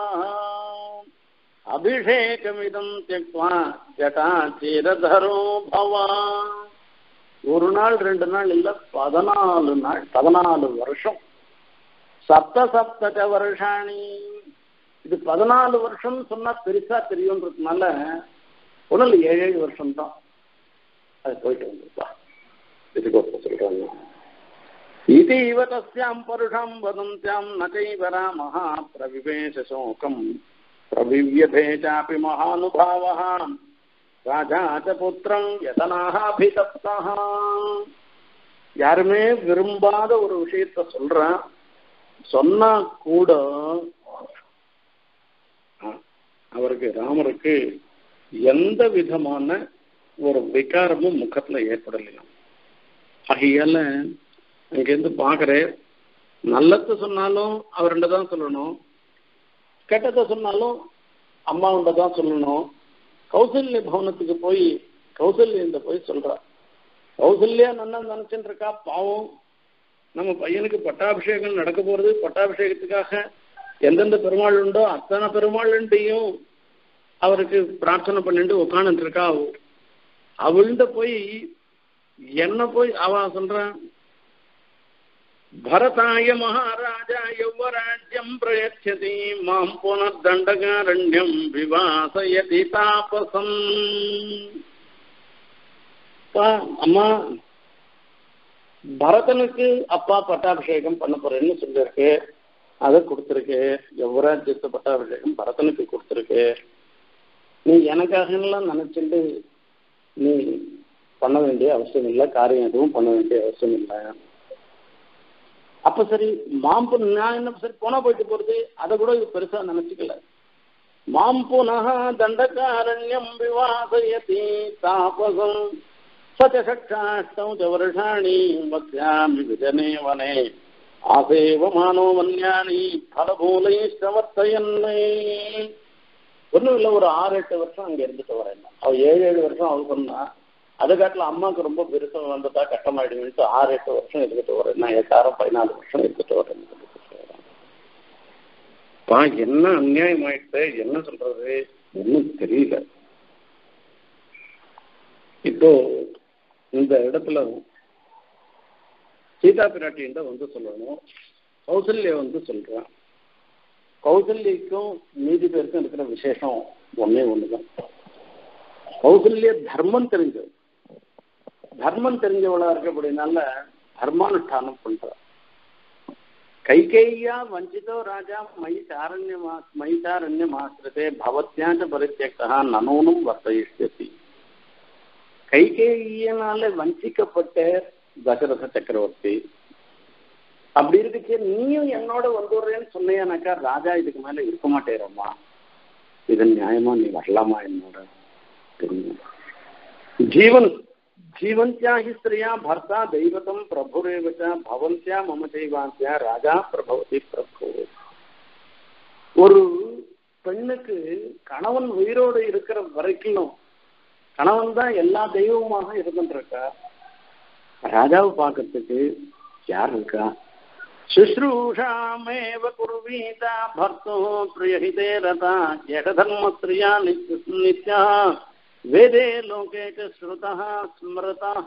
அபிஷேகமிதம் தியக்வா ஜட்டா சீரதரோ பவா ஒரு நாள் ரெண்டு நாள் இல்ல பதினாலு நாள் பதினாலு வருஷம் சப்த சப்த வருஷாணி இது பதினாலு வருஷம் சொன்னா பெருசா தெரியுன்றதுனால ஒன்றும் இல்லை ஏழு ஏழு வருஷம் தான் அது போயிட்டு வந்துருப்பா இதுக்கு ஒருத்தர் சொல்றாங்க இது இவ தஸ்யாம் பருஷம் வதந்தியாம் நகைவ ராமः பிரவிவேஷ சோகம் பிரவிவ்யதே சாபி மகானுபாவः ராஜா ச புத்திரம் யதனாக அபிதப்தः யாருமே விரும்பாத ஒரு விஷயத்த சொல்றான் சொன்னா கூட அவருக்கு ராமருக்கு எந்த விதமான ஒரு விகாரமும் முகத்துல ஏற்படலையாம் ஆகையால அங்கிருந்து பாக்குறேன் நல்லது சொன்னாலும் அவர்கிட்ட தான் சொல்லணும் கெட்டதை சொன்னாலும் அம்மாவுண்ட தான் சொல்லணும் கௌசல்ய பவனத்துக்கு போய் கௌசல்ய போய் சொல்றா கௌசல்யா நல்லா நினைச்சுட்டு இருக்கா பாவம் நம்ம பையனுக்கு பட்டாபிஷேகம் நடக்க போறது பட்டாபிஷேகத்துக்காக எந்தெந்த பெருமாள் உண்டோ அத்தனை பெருமாள்கிட்டையும் அவருக்கு பிரார்த்தனை பண்ணிட்டு உட்காந்துட்டு இருக்கா அவள்கிட்ட போய் என்ன போய் அவ சொல்றான் பரதாய மகாராஜா யௌவராஜ்யம் பிரயச்சதி மாம் புனர்தண்டகாரண்யம் விவாசயதி தாபசம் அம்மா பரதனுக்கு அப்பா பட்டாபிஷேகம் பண்ண போறேன்னு சொல்லியிருக்கு அதை கொடுத்துருக்கு யுவராஜ்யத்து பட்டாபிஷேகம் பரதனுக்கு கொடுத்துருக்கு நீ எனக்காகலாம் நினைச்சிட்டு நீ பண்ண வேண்டிய அவசியம் இல்லை காரியம் எதுவும் பண்ண வேண்டிய அவசியம் இல்லை அப்ப சரி மாம்பு நான் என்ன சரி போனா போயிட்டு போறது அதை கூட பெருசா நினைச்சுக்கல மாம் புனः தண்டகாரண்யம் விவாசயதி தாபசம் சச்சஷாஷ்டௌ ச வருஷாணி வக்யாமி விஜனே வனே ஆசேவமானோ மன்யாணி பலபூலைஷ்டவர்த்தயன்னே ஒன்றும் இல்லை ஒரு ஆறு எட்டு வருஷம் அங்கே இருந்துட்டு வரேன் அவள் ஏழு ஏழு வருஷம் அவள் சொன்னா அதை காட்டில் அம்மாவுக்கு ரொம்ப பெருசாக வந்துட்டா கஷ்டமாயிடுவேன்ட்டு ஆறு எட்டு வருஷம் இருந்துட்டு வரேன் நான் எட்டாயிரம் பதினாலு வருஷம் இருந்துட்டு வரேன் பா என்ன அநியாயம் ஆயிடுச்சு என்ன சொல்றது ஒன்றும் தெரியல இப்போ இந்த இடத்துல சீதா பிராட்டியின் வந்து சொல்லணும் கௌசல்ய வந்து சொல்றான் கௌசல்யக்கும் மீதி பேருக்கும் இருக்கிற விசேஷம் ஒன்னே ஒண்ணுதான் கௌசல்ய தர்மம் தெரிஞ்சது தர்மம் தெரிஞ்சவளா இருக்கு அப்படின்னால தர்மானுஷ்டானம் பண்ற கைகேயா வஞ்சிதோ ராஜா மைசாரண்ய மைசாரண்ய மாசிரதே பவத்யாச்ச பரித்தியக்தா நனோனும் வர்த்தயிஷ்யதி கைகேயினால வஞ்சிக்கப்பட்ட தசரத சக்கரவர்த்தி அப்படி இருக்குச்சு நீயும் என்னோட வந்துடுறேன்னு சொன்னியானாக்கா ராஜா இதுக்கு மேல இருக்க மாட்டேறம்மா இது நியாயமா நீ வரலாமா என்னோட தெரியும் ஜீவன் ஜீவந்தியா ஹி ஸ்திரியா பர்த்தா தெய்வத்தம் பிரபுரேவச்ச பவந்தியா மம தெய்வாந்தியா ராஜா பிரபவதி பிரபு ஒரு பெண்ணுக்கு கணவன் உயிரோடு இருக்கிற வரைக்கும் கணவன் தான் எல்லா தெய்வமாக இருந்துருக்கா ராஜாவை பார்க்கறதுக்கு யார் இருக்கா शुश्रूषामेव कुर्वीता भर्तो प्रियहिते रता जगधर्मस्त्रिया नित्यः वेदे लोके च श्रुतः स्मृतः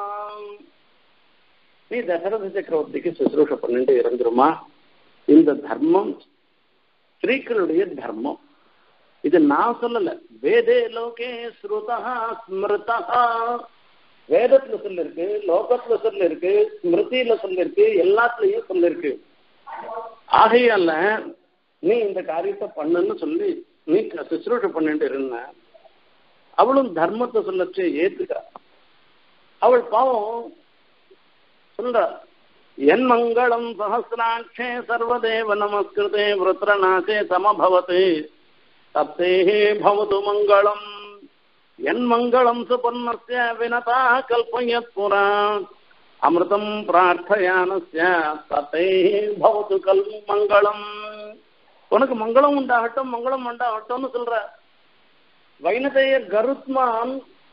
நீ தசரத சக்கரவர்த்திக்கு சுசுரூஷ பண்ணிட்டு இருந்துருமா இந்த தர்மம் ஸ்திரீக்களுடைய தர்மம் இது நான் சொல்லல வேதே லோகே ஸ்ருதா ஸ்மிருதா வேதத்துல சொல்லிருக்கு லோகத்துல சொல்லிருக்கு ஸ்மிருதியில சொல்லிருக்கு எல்லாத்துலயும் சொல்லிருக்கு ஆகையால நீ இந்த காரியத்தை பண்ணுன்னு சொல்லி நீ சுசுரூஷ பண்ணிட்டு இருந்த அவளும் தர்மத்தை சொல்லச்சு ஏத்துக்கா அவள் பாவம் சொல்ற என் மங்களம் சஹசிராட்சே சர்வதேவ நமஸ்கிருதே விருத்ரநாசே சமபவத்து தத்தேஹே பவது மங்களம் என் மங்களம் சுபர்ணஸ்ய வினதா கல்பயத் புரா அமிர்தம் பிரார்த்தயானஸ்ய தத்தே பவது கல் மங்களம் உனக்கு மங்களம் உண்டாகட்டும் மங்களம் உண்டாகட்டும்னு சொல்ற வைனதேய கருத்மான்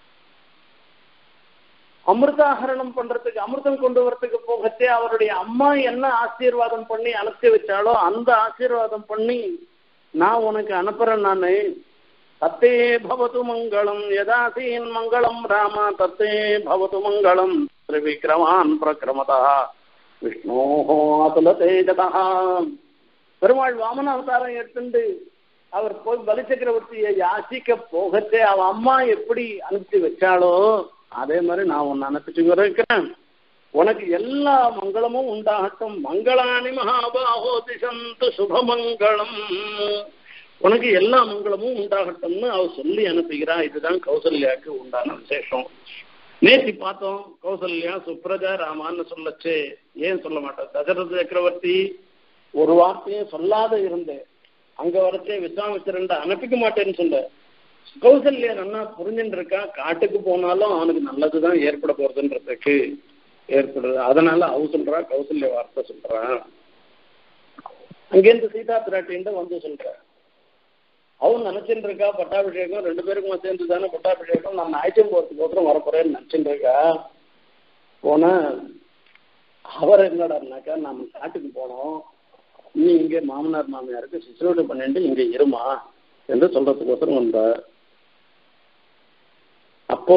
அமிர்தாகரணம் பண்றதுக்கு அமிர்தம் கொண்டு வரத்துக்கு போகச்சே அவருடைய அம்மா என்ன ஆசீர்வாதம் பண்ணி அனுப்பி வச்சாலோ அந்த ஆசீர்வாதம் பண்ணி நான் உனக்கு அனுப்புறேன் நானு தத்தே பவத்து மங்களம் யதாசீன் மங்களம் ராம தத்தே பவத்து மங்களம் திரிவிக்ரமான் பிரக்கிரமதா விஷ்ணோஹோ அதுல தேஜதா பெருமாள் வாமன அவதாரம் எடுத்துண்டு அவர் போய் பலி சக்கரவர்த்தியை யாசிக்க போகச்சே அவ அம்மா எப்படி அனுப்பி வச்சாலோ அதே மாதிரி நான் உன்னை அனுப்பிச்சு இருக்கிறேன் உனக்கு எல்லா மங்களமும் உண்டாகட்டும் மங்களானி மகாபாகோ திசந்து சுபமங்களம் உனக்கு எல்லா மங்களமும் உண்டாகட்டும்னு அவ சொல்லி அனுப்புகிறா இதுதான் கௌசல்யாக்கு உண்டான விசேஷம் நேத்தி பார்த்தோம் கௌசல்யா சுப்ரஜா ராமான்னு சொல்லச்சு ஏன் சொல்ல மாட்டேன் தசரத சக்கரவர்த்தி ஒரு வார்த்தையும் சொல்லாத இருந்தேன் அங்க வரச்சே விஸ்வாமித்திரன் அனுப்பிக்க மாட்டேன்னு சொல்ல கௌசல்யா நன்னா புரிஞ்சுட்டு இருக்கா காட்டுக்கு போனாலும் அவனுக்கு நல்லதுதான் ஏற்பட போறதுன்றதுக்கு ஏற்படுது அதனால அவ சொல்றா கௌசல்ய வார்த்தை சொல்றான் அங்கேருந்து சீதா பிராட்டின்ட்டு வந்து சொல்ற அவன் நினைச்சுட்டு இருக்கா பட்டாபிஷேகம் ரெண்டு பேருக்கும் சேர்ந்து தானே பட்டாபிஷேகம் நான் ஞாயிற்று போறதுக்கு ஒருத்தரும் வரப்போறேன்னு நினைச்சுட்டு இருக்கா போனா அவர் என்னடாருனாக்கா நாம காட்டுக்கு போனோம் நீ இங்கே மாமனார் மாமியாருக்கு சிசுரோடு பண்ணிட்டு இங்க இருமா என்று சொல்றதுக்கோசரம் வந்தார் அப்போ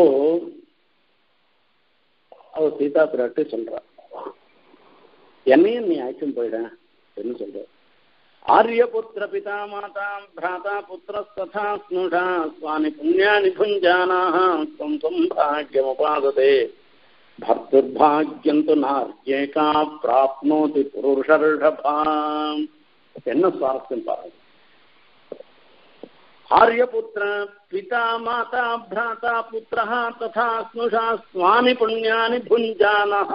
அவ சீதா பிராட்டி சொல்றா என்னையும் நீ அழைச்சும் போயிட என்று சொல்ற ஆரியபுத்திர பிதா மாதா பிராதா புத்திரஸ்ததா ஸ்னுஷா சுவாமி புண்ணியானி புஞ்சானாः त्वं त्वं भाग्यमुपादते भर्तुर्भाग्यं तु नार्येका प्राप्नोति पुरुषर्षभाम् என்ன சுவாரஸ்யம் பாருங்க आर्यपुत्र पिता माता भ्राता पुत्रः तथा स्नुषा स्वामि पुण्यानि भुञ्जानः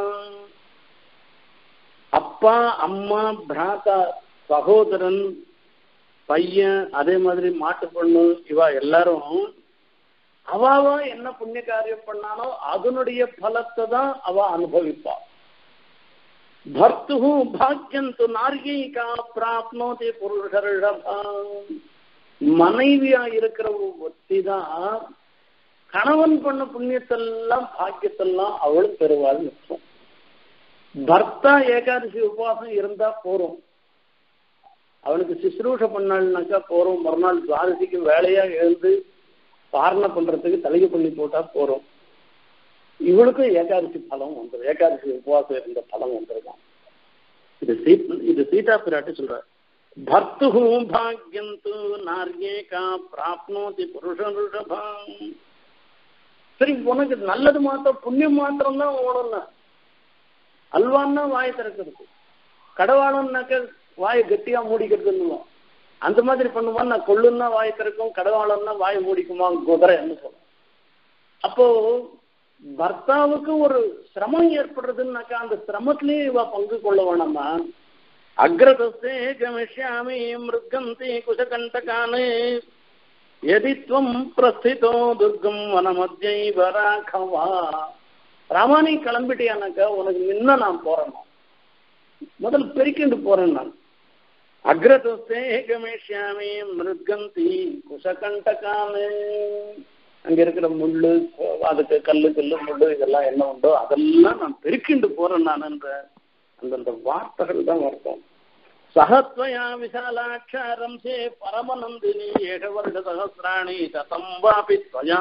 அப்பா அம்மா பிராத்தா சகோதரன் பையன் அதே மாதிரி மாட்டு பொண்ணு இவா எல்லாரும் அவாவா என்ன புண்ணிய காரியம் பண்ணாலோ அதனுடைய பலத்தை தான் அவ அனுபவிப்பா பர்த்து பாக்கியம் து நார்கிகா பிராப்னோதி புருஷர்ஷபாம் மனைவியா இருக்கிற ஒத்தி தான் கணவன் பண்ண புண்ணியத்தெல்லாம் பாக்கியத்தெல்லாம் அவளும் பெறுவாள் நிற்கும் பர்த்தா ஏகாதசி உபவாசம் இருந்தா போறோம் அவனுக்கு சிசுரூஷ பண்ணாள்னாக்கா போறோம் மறுநாள் துவாதசிக்கு வேலையா எழுந்து பாரணை பண்றதுக்கு தலையை பண்ணி போட்டா போறோம் இவளுக்கும் ஏகாதசி பலம் வந்துடும் ஏகாதசி உபவாசம் இருந்த பலம் வந்துருக்கும் இது சீ இது சீதா பிராட்டி சொல்ற பர்த்து பாக்யம் து நார்யேகா பிராப்னோதி புருஷருஷபாம் சரி உனக்கு நல்லது மாத்திரம் புண்ணியம் மாத்திரம் தான் ஓடல அல்வான்னா வாய் திறக்கிறது கடவாளம்னாக்க வாயை கட்டியா மூடிக்கிறதுன்னு அந்த மாதிரி பண்ணுவான் நான் கொள்ளுன்னா வாய் திறக்கும் கடவாளம்னா வாய் மூடிக்குமா குதிரைன்னு சொல்லும் அப்போ பர்த்தாவுக்கு ஒரு சிரமம் ஏற்படுறதுன்னாக்கா அந்த சிரமத்திலேயே இவ பங்கு கொள்ள வேணாமா அக்ரதஸ்தே கமிஷ்யாமி மிருகந்தி குஷகண்டகானே எதி துவம் பிரஸ்திதோ துர்கம் வனமத்தியைவ ராகவா ராமானி கிளம்பிட்டியானாக்கா உனக்கு முன்ன நான் போறேன் முதல் பெருக்கிண்டு போறேன் நான் அக்ரதஸ்தே கமிஷ்யாமி மிருகந்தி குஷகண்டகானே அங்க இருக்கிற முள்ளு அதுக்கு கல்லு கல்லு முள்ளு இதெல்லாம் என்ன உண்டோ அதெல்லாம் நான் பெருக்கிண்டு போறேன் நான் என்ற அந்தந்த வார்த்தைகள் தான் வருத்தம் சகத்வயா விசாலாட்சாரம் சே பரமநந்தினி ஏக வருட சகசிராணி சதம் வாபி त्वया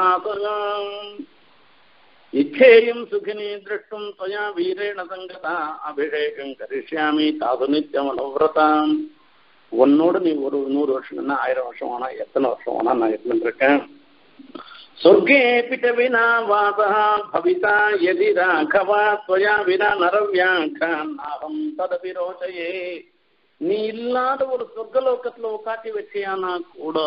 இச்சேயம் சுகினி திருஷ்டும் त्वया வீரேண சங்கதா அபிஷேகம் கரிஷ்யாமி தாது நித்தியம் அனுவிரதாம் உன்னோடு நீ ஒரு நூறு வருஷம் ஆயிரம் வருஷம் வேணா எத்தனை வருஷம் வேணா நான் இருந்துருக்கேன் स्वर्गे पिट विना वासः भविता यदि राघवा त्वया विना நரவியாக்கம் ததபி ரோச்சையே நீ இல்லாத ஒரு சொர்க்கலோகத்துல உட்காட்டி வச்சியானா கூட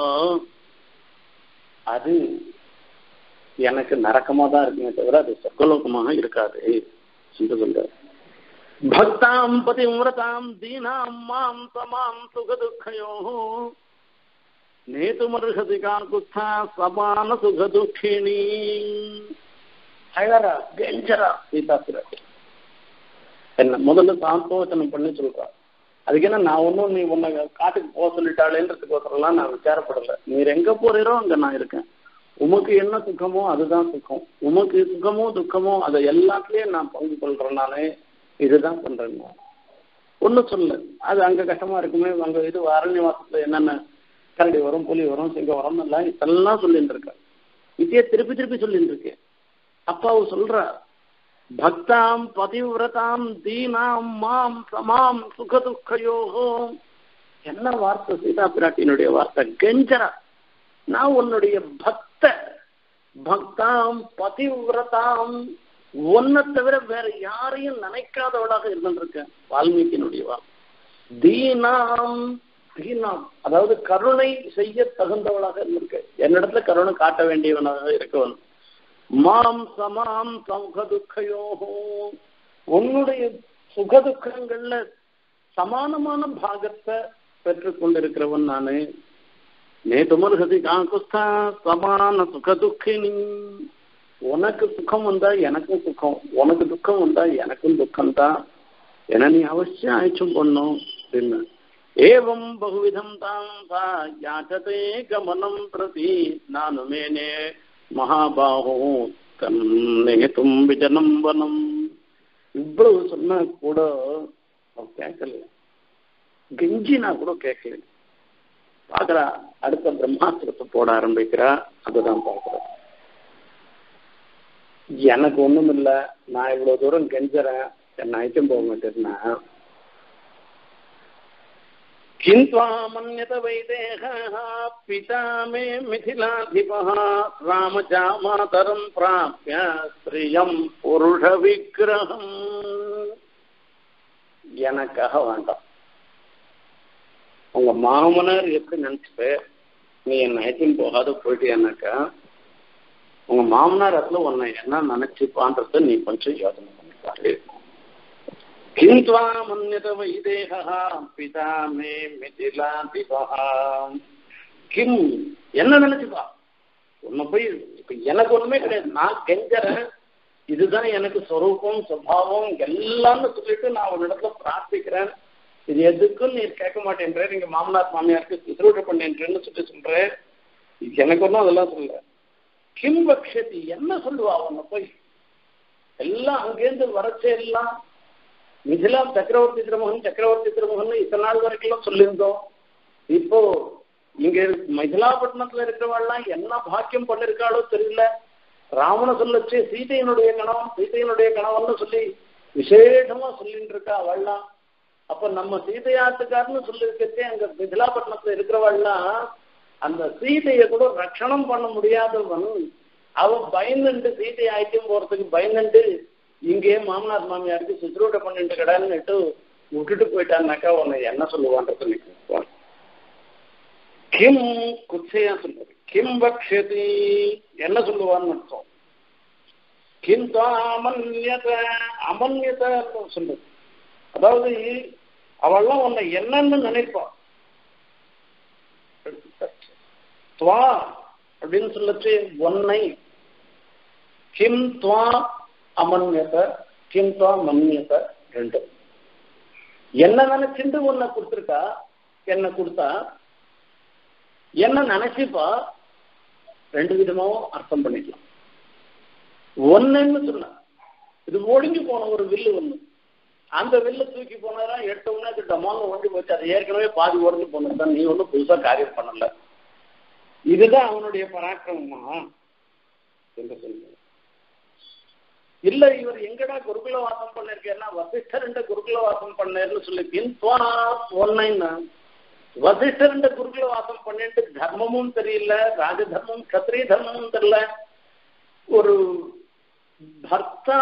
அது எனக்கு நரக்கமா தான் இருக்குமே தவிர அது சொர்க்கலோகமாக இருக்காது என்று சொல்ற பக்தாம் பதிவிரதாம் தீனாம் மாம் தமாம் சுக துக்கையோ நேதுமர்ஹதி காங்குத்தா சமான சுக துக்கிணி அழறா கெஞ்சரா சீதா பிராட்டி என்ன முதல்ல சாந்தோச்சனம் பண்ணி சொல்றா அதுக்கு என்ன நான் ஒன்றும் நீ உன்னை காட்டுக்கு போக சொல்லிட்டாளேன்றதுக்கோசரம்லாம் நான் விசாரப்படல நீர் எங்க போறீரோ அங்க நான் இருக்கேன் உமக்கு என்ன சுகமோ அதுதான் சுகம் உமக்கு சுகமோ துக்கமோ அதை எல்லாத்துலயும் நான் பங்கு கொள்றேன் நானே இதுதான் பண்றேன் நான் ஒன்றும் சொல்லு அது அங்க கஷ்டமா இருக்குமே அங்க இது அரண்யவாசத்துல என்னென்ன கரடி வரும் புலி வரும் சிங்கம் வரும் எல்லாம் இதெல்லாம் சொல்லிட்டு இருக்க இதையே திருப்பி திருப்பி சொல்லிட்டு இருக்கேன் அப்பாவு சொல்ற பக்தாம் பதிவிரதாம் தீனாம் மாம் சமாம் சுக துக்கையோகோ என்ன வார்த்தை சீதா பிராட்டியினுடைய வார்த்தை கெஞ்சரா நான் உன்னுடைய பக்த பக்தாம் பதிவிரதாம் ஒன்னை தவிர வேற யாரையும் நினைக்காதவளாக இருந்திருக்கேன் வால்மீகியினுடைய வார்த்தை தீனாம் தீனாம் அதாவது கருணை செய்ய தகுந்தவளாக இருந்திருக்க என்னிடத்துல கருணை காட்ட வேண்டியவனாக இருக்கவன் மாம் சமாம் சௌக துக்கையோகோ உன்னுடைய சுகதுக்கங்கள்ல சமானமான பாகத்தை பெற்றுக் கொண்டிருக்கிறவன் நானு நேதுமர்ஹதி காங்குஸ்தா சமான சுக துக்கினி உனக்கு சுகம் வந்தா எனக்கும் சுகம் உனக்கு துக்கம் வந்தா எனக்கும் துக்கம் தான் என நீ அவசியம் ஆயிடுச்சும் பண்ணும் அப்படின்னு ஏவம் பகுவிதம் தாம் சா யாச்சதே கமனம் பிரதி நானு மேனே மகாபாகோ கன்னேதும் விஜனம் வனம் இவ்வளவு சொன்னா கூட அவன் கேட்கல கெஞ்சினா கூட கேட்கல பாக்குறா அடுத்த பிரம்மாஸ்திரத்தை போட ஆரம்பிக்கிறா அதுதான் பாக்குறா எனக்கு ஒண்ணும் இல்ல நான் இவ்வளவு தூரம் கெஞ்சுறேன் என்ன ஐட்டம் போக மாட்டேன்னா किन्त्वामन्यत वैदेहः पिता मे मिथिलाधिपः रामजामातरम् प्राप्य ஸ்ரீயம் புருஷ விக்கிரகம் எனக்காக வேண்டாம் உங்க மாமனார் எப்படி நினைச்சுட்டு நீ என்ன ஐட்டியும் போகாத போயிட்டியானாக்கா உங்க மாமனார் அதுல உன்னை என்ன நினைச்சுப்பான்றத நீ கொஞ்சம் யோசனை பண்ணிப்பாரு கிந்த்வா மன்யத வைதேகா பிதா மே மிதிலாதிபா கிம் என்ன நினைச்சுப்பா உன்னை போய் இப்ப எனக்கு ஒண்ணுமே கிடையாது நான் கெஞ்சறேன் இதுதான் எனக்கு சொரூபம் சுபாவம் எல்லாம்னு சொல்லிட்டு நான் உன்னிடத்துல பிரார்த்திக்கிறேன் இது எதுக்கும் நீ கேட்க மாட்டேன்ற நீங்க மாமனார் மாமியாருக்கு சிசுரூட்ட பண்ணேன்றேன்னு சொல்லி சொல்றேன் எனக்கு ஒன்றும் அதெல்லாம் சொல்ல கிம் பக்ஷதி என்ன சொல்லுவா உன்னை போய் எல்லாம் அங்கேருந்து வரச்சே எல்லாம் மிதிலா சக்கரவர்த்தி திருமகன் சக்கரவர்த்தி திருமகன் இத்தனை நாள் வரைக்கும் சொல்லியிருந்தோம் இப்போ இங்க மிதிலாப்பட்டினத்துல இருக்கிறவாள்லாம் என்ன பாக்கியம் பண்ணிருக்காளோ தெரியல ராவண சொல்லச்சு சீதையினுடைய கணவன் சீதையினுடைய கணவன் சொல்லி விசேஷமா சொல்லிட்டு இருக்கா அவள்லாம் அப்ப நம்ம சீதையாத்துக்காரன்னு சொல்லிருக்கச்சே அங்க மிதிலாப்பட்டினத்துல இருக்கிறவாள்லாம் அந்த சீதையை கூட ரட்சணம் பண்ண முடியாதவன் அவன் பயந்துட்டு சீதை ஆயிட்டும் போறதுக்கு பயந்துட்டு இங்கே மாமனார் மாமியாருக்கு சுற்றுவட்ட பண்ணிட்டு கடான்னுட்டு விட்டுட்டு போயிட்டான்னாக்கா உன்னை என்ன சொல்லுவான்றது நினைப்பான் கிம் குச்சையா சொல்றது கிம் பக்ஷதி என்ன சொல்லுவான்னு அர்த்தம் கிம் அமன்யத அமன்யத சொல்லுது அதாவது அவள்லாம் உன்னை என்னன்னு நினைப்பான் துவா அப்படின்னு சொல்லச்சு ஒன்னை கிம் துவா அமன்யத கிம் துவா மன்யத ரெண்டு என்ன நினைச்சுட்டு உன்னை கொடுத்துருக்கா என்ன கொடுத்தா என்ன நினைச்சுப்பா ரெண்டு விதமாவும் அர்த்தம் பண்ணிக்கலாம் ஒன்னுன்னு சொன்ன இது ஒடுங்கி போன ஒரு வில்லு ஒண்ணு அந்த வில்ல தூக்கி போனதா எடுத்தோம்னா அது டமாங்க ஒண்டி போச்சு அது ஏற்கனவே பாதி உடஞ்சு போனதுதான் நீ ஒன்றும் புதுசா காரியம் பண்ணல இதுதான் அவனுடைய பராக்கிரமமா என்று சொல்லுங்க இல்ல இவர் எங்கடா குருகுல வாசம் பண்ணிருக்கேன்னா வசிஷ்டர் குருகுல வாசம் பண்ணேன்னு சொல்லி பின்வா ஒன்னைன்னா வசிஷ்டர் குருகுல வாசம் பண்ணிட்டு தர்மமும் தெரியல ராஜதர்மம் கத்திரிய தர்மமும் தெரியல ஒரு பர்த்தா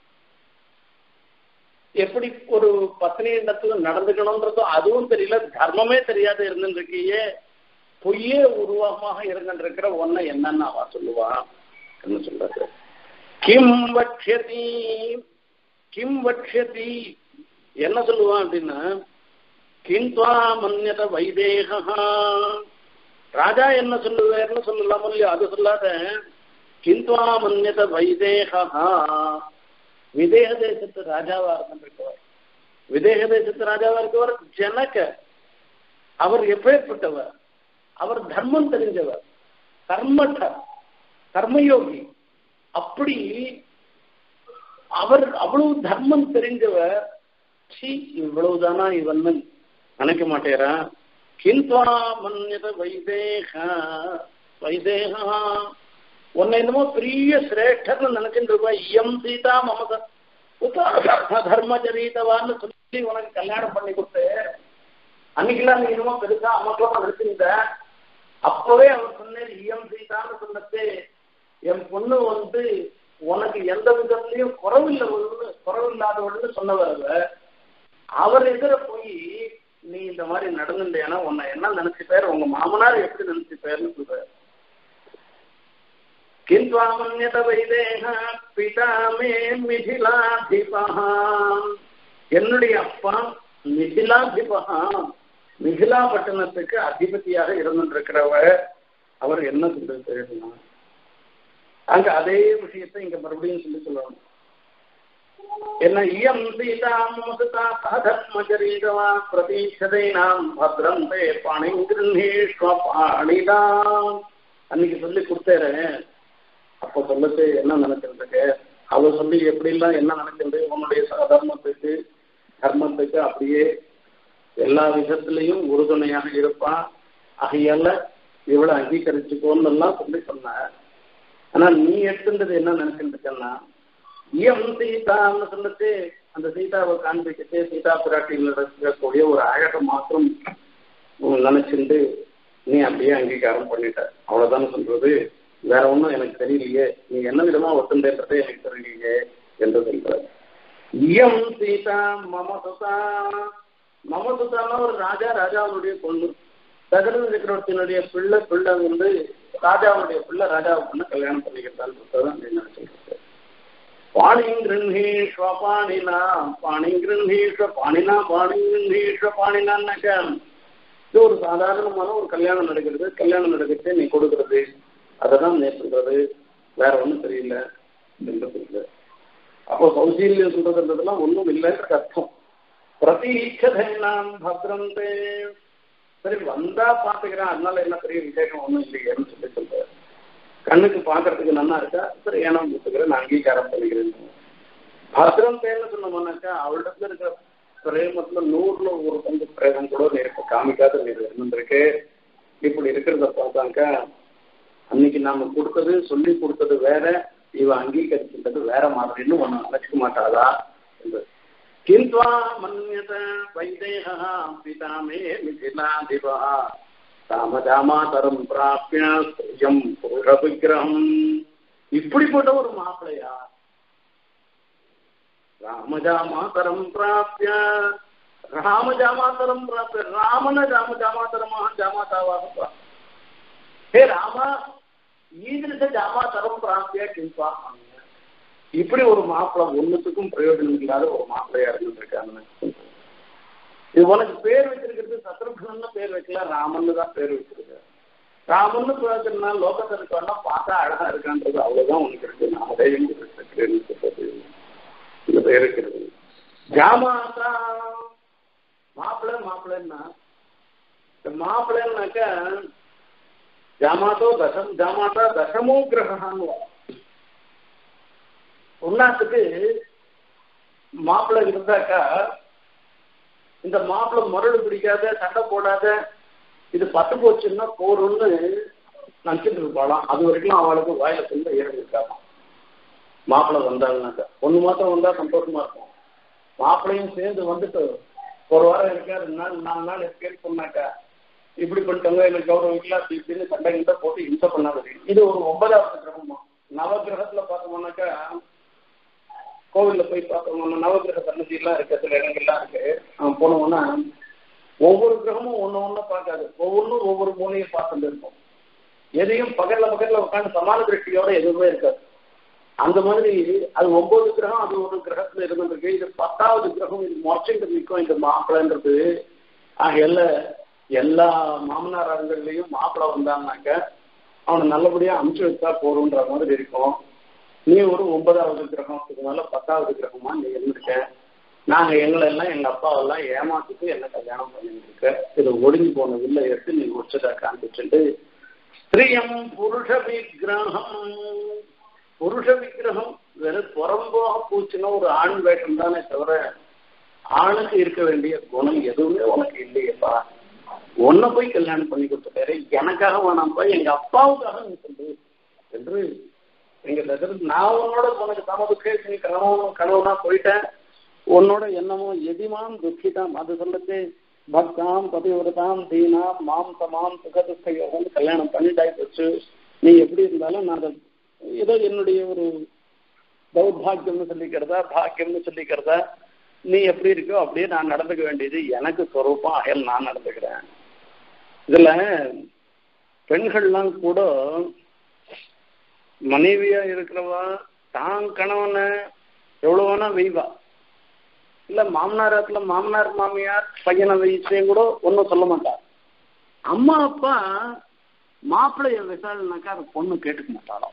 எப்படி ஒரு பத்னி இடத்துல நடந்துக்கணும்ன்றதோ அதுவும் தெரியல தர்மமே தெரியாத இருந்துருக்கையே பொய்யே உருவமாக இருந்துருக்கிற ஒன்ன என்னன்னு அவ சொல்லுவா என்ன சொல்றாரு கிம் வட்சதி கிம் வட்சதி என்ன சொல்லுவான் அப்படின்னா கிந்த்வா மன்யத வைதேகா ராஜா என்ன சொல்லுவார்னு சொல்லலாம் இல்லையா அது சொல்லாத கிந்த்வா மன்யத வைதேகா விதேக தேசத்து ராஜாவா இருந்திருக்கவர் விதேக தேசத்து ராஜாவா இருக்கவர் ஜனக அவர் எப்பேற்பட்டவர் அவர் தர்மம் தெரிஞ்சவர் கர்மட்ட கர்மயோகி அப்படி அவர் அவ்வளவு தர்மம் தெரிஞ்சவர் சி இவ்வளவுதானா இவன் நினைக்க மாட்டேரா கிந்த்வா மன்யத வைதேக வைதேகா உன்னை என்னமோ பெரிய சிரேஷ்டர்னு நினைச்சுட்டு இருப்பா இயம் சீதா மமத தர்மச்சரீதவான்னு சொல்லி உனக்கு கல்யாணம் பண்ணி கொடுத்து அன்னைக்கெல்லாம் நீ என்னமோ பெருசா அமக்கலமா நினைச்சிருந்த அப்பவே அவர் சொன்னேன் இயம் சீதான்னு சொன்னது என் பொண்ணு வந்து உனக்கு எந்த விதத்திலையும் குறவில்லை குறவில்லாதவள்னு சொன்னவர் அவர் எதிர போய் நீ இந்த மாதிரி நடந்துட்டேன்னா உன்னை என்ன நினைச்சுப்பாரு உங்க மாமனார் எப்படி நினைச்சுப்பாருன்னு சொல்றாரு கிந்த்வாமன்யத வைதேக பிதாமே மிதிலாதிபா என்னுடைய அப்பா மிதிலாதிபா மிதிலா பட்டணத்துக்கு அதிபதியாக இருந்திருக்கிறவர் அவர் என்ன சொல்லி தெரியுமா அங்க அதே விஷயத்தை இங்க மறுபடியும் சொல்லி சொல்லணும் என்ன இயம் சீதாம் முகதா சாதர்மச்சரீகவா பிரதீட்சதைனாம் பத்ரம் தே பணிங்கிருஷ்வ பாணிதாம் அன்னைக்கு சொல்லி கொடுத்தேரு அப்போ சொல்லிட்டு என்ன நினைச்சிருக்கு அவ சொல்லி எப்படி எல்லாம் என்ன நினைக்கிறது உன்னுடைய சதர்மத்துக்கு தர்மத்துக்கு அப்படியே எல்லா விதத்திலையும் உறுதுணையாக இருப்பான் ஆகையால இவளை அங்கீகரிச்சுக்கோன்னு எல்லாம் சொல்லி சொன்ன ஆனா நீ எடுத்துன்றது என்ன நினைச்சிட்டு இருக்கன்னா இயம் சீதான்னு சொல்லிட்டு அந்த சீதாவை காண்பிச்சுட்டு சீதா பிராட்டியில் இருக்கக்கூடிய ஒரு அழகை மாத்திரம் நினைச்சிட்டு நீ அப்படியே அங்கீகாரம் பண்ணிட்ட அவ்வளவுதான் சொல்றது வேற ஒன்றும் எனக்கு தெரியலையே நீ என்ன விதமா ஒத்துன்றதே எனக்கு தெரியலையே என்று சொல்ற இயம் சீதா மம சுதா மம சுதானா ஒரு ராஜா ராஜாவுடைய பொண்ணு சகல சக்கரவர்த்தியினுடைய பிள்ளை பிள்ளை வந்து ராஜாவுடைய பிள்ளை ராஜாவை பொண்ணு கல்யாணம் பண்ணிக்கிறதான்னு அப்படின்னு நினைச்சிட்டு பாணிங் கிருஹீஸ்வ பாணினா பாணிங் கிருஹீஸ்வ பாணினா பாணிங் கிருஹீஸ்வ பாணினான்னாக்க இது ஒரு சாதாரணமான ஒரு கல்யாணம் நடக்கிறது கல்யாணம் நடக்கிறது நீ கொடுக்கறது அததான் நீ சொல்றது வேற ஒன்றும் தெரியல என்று சொல்ற அப்போ சௌசீல்யம் சொல்றதுன்றதெல்லாம் ஒன்றும் இல்லைன்ற அர்த்தம் பிரதீட்சதைனாம் பத்ரந்தே சரி வந்தா பாத்துக்கிறேன் அதனால என்ன பெரிய விசேஷம் ஒன்றும் இல்லையேன்னு சொல்லி சொல்ற கண்ணுக்கு பாக்குறதுக்கு நல்லா இருக்கா சரி ஏன்னா கொடுத்துக்கிறேன் நான் அங்கீகாரம் பண்ணிக்கிறேன் பத்ரம் தேன்னு சொன்னோம்னாக்கா அவளிடத்துல இருக்கிற பிரேமத்துல நூறுல ஒரு பங்கு பிரேமம் கூட நீருக்கு காமிக்காத நீர் இருந்திருக்கு இப்படி இருக்கிறத பார்த்தாக்கா அன்னைக்கு நாம கொடுத்தது சொல்லி கொடுத்தது வேற இவ அங்கீகரிக்கின்றது வேற மாதிரின்னு ஒண்ணு நினைச்சுக்க மாட்டாளா என்று கிந்த்வா மன்யத வைதேகா பிதாமே மிதிலாதிபா ராமஜாமாதரம் பிராபியம் புருஷ விக்கிரகம் இப்படிப்பட்ட ஒரு மாப்பிளையா ராமஜாமாதரம் பிராபிய ராமஜாமாதரம் பிராபிய ராமன ராம ஜாமாதரமாக ஜாமாதாவாக ஹே ராமா ஈதிருஷ ஜாமாதரம் பிராபிய கிம்பா இப்படி ஒரு மாப்பிள்ளை ஒண்ணுத்துக்கும் பிரயோஜனம் இல்லாத ஒரு மாப்பிள்ளையா இருந்துருக்காங்க இது உனக்கு பேர் வச்சிருக்கிறது சத்ருகன்னு பேர் வைக்கல ராமன்னு தான் பேர் வச்சிருக்கு ராமன்னு பேருனா லோகத்தில் இருக்கா பார்த்தா அழகா இருக்கான்றது அவ்வளவுதான் உனக்கு இருக்கு நாமதேயம் சொல்றது இந்த பேர் இருக்கிறது ஜாமாதா மாப்பிள்ளை மாப்பிள்ளைன்னா இந்த மாப்பிள்ளைன்னாக்க ஜாமாதோ தசம் ஜாமாதா தசமோ கிரகான்னு உன்னாத்துக்கு மாப்பிள்ளை இருந்தாக்கா இந்த மாப்பிள்ளை முரடு பிடிக்காத சண்டை போடாத இது பத்து போச்சுன்னா போறோம்னு நினச்சிட்டு இருப்பாளாம் அது வரைக்கும் அவளுக்கு வாயில சொல்ல இறங்கிருக்காளாம் மாப்பிள்ளை வந்தாங்கனாக்கா ஒன்று மாத்திரம் வந்தா சந்தோஷமா இருக்கும் மாப்பிள்ளையும் சேர்ந்து வந்துட்டு ஒரு வாரம் இருக்கா ரெண்டு நாள் நாலு நாள் எஸ்கேட் பண்ணாக்கா இப்படி பண்ணிட்டாங்க எனக்கு கௌரவம் இல்லை அப்படி இப்படின்னு சண்டை கிட்ட போட்டு இம்சை பண்ணாது இது ஒரு ஒன்பதாவது கிரகமா நவகிரகத்துல பார்த்தோம்னாக்கா கோவில்ல போய் பார்த்தோம்னா நவகிரக சன்னதியெல்லாம் இருக்கு சில இடங்கள்லாம் இருக்கு போனோம்னா ஒவ்வொரு கிரகமும் ஒன்று ஒன்று பார்க்காது ஒவ்வொன்றும் ஒவ்வொரு மூலையை பார்த்துட்டு இருக்கும் எதையும் பகல்ல பகல்ல உட்காந்து சமான திருஷ்டியோட எதுவுமே இருக்காது அந்த மாதிரி அது ஒன்பது கிரகம் அது ஒரு கிரகத்துல இருந்திருக்கு இது பத்தாவது கிரகம் இது மொச்சைட்டு நிற்கும் இந்த மாப்பிள்ளைன்றது ஆகையில எல்லா மாமனார் அரங்கள்லையும் மாப்பிள்ளை வந்தாங்கனாக்க அவனை நல்லபடியா அமுச்சு வச்சா போறோன்ற மாதிரி இருக்கும் நீ ஒரு ஒன்பதாவது கிரகத்துக்கு மேல பத்தாவது கிரகமா நீ இருந்திருக்க நாங்க எங்களை எல்லாம் எங்க அப்பாவெல்லாம் ஏமாத்திட்டு என்ன கல்யாணம் பண்ணிட்டு இருக்க இது ஒடுங்கி போன வில்ல எடுத்து நீ உச்சதா காண்பிச்சுட்டு ஸ்திரியம் புருஷ விக்கிரகம் புருஷ விக்கிரகம் வெறும் புறம்போக பூச்சினா ஒரு ஆண் வேஷம் தானே தவிர ஆணுக்கு இருக்க வேண்டிய குணம் எதுவுமே உனக்கு இல்லையப்பா உன்னை போய் கல்யாணம் பண்ணி கொடுத்துட்டாரு எனக்காக வேணாம்ப்பா எங்க அப்பாவுக்காக நீ சொல்லு என்று எங்க தசரத் நான் உன்னோட உனக்கு தமது கேட்டு நீ கணவன் கணவனா போயிட்டேன் உன்னோட என்னமோ எதிமாம் துக்கிதாம் அது சொல்லச்சு பக்தாம் பதிவிரதாம் தீனாம் மாம் தமாம் சுகதுஷ்ட கல்யாணம் பண்ணிட்டாய் போச்சு நீ எப்படி இருந்தாலும் நான் அதை ஏதோ என்னுடைய ஒரு தௌர்பாகியம்னு சொல்லிக்கிறதா பாக்கியம்னு சொல்லிக்கிறதா நீ எப்படி இருக்கோ அப்படியே நான் நடந்துக்க வேண்டியது எனக்கு சொரூபம் அயல் நான் நடந்துக்கிறேன் இதுல பெண்கள்லாம் கூட மனைவியா இருக்கிறவா தான் கணவனை எவ்வளவு வேணா வெய்வா இல்ல மாமனார் இடத்துல மாமனார் மாமியார் பையனை வயசையும் கூட ஒன்றும் சொல்ல மாட்டா அம்மா அப்பா மாப்பிள்ளைய விசாரணைனாக்கா அது பொண்ணு கேட்டுக்க மாட்டாளாம்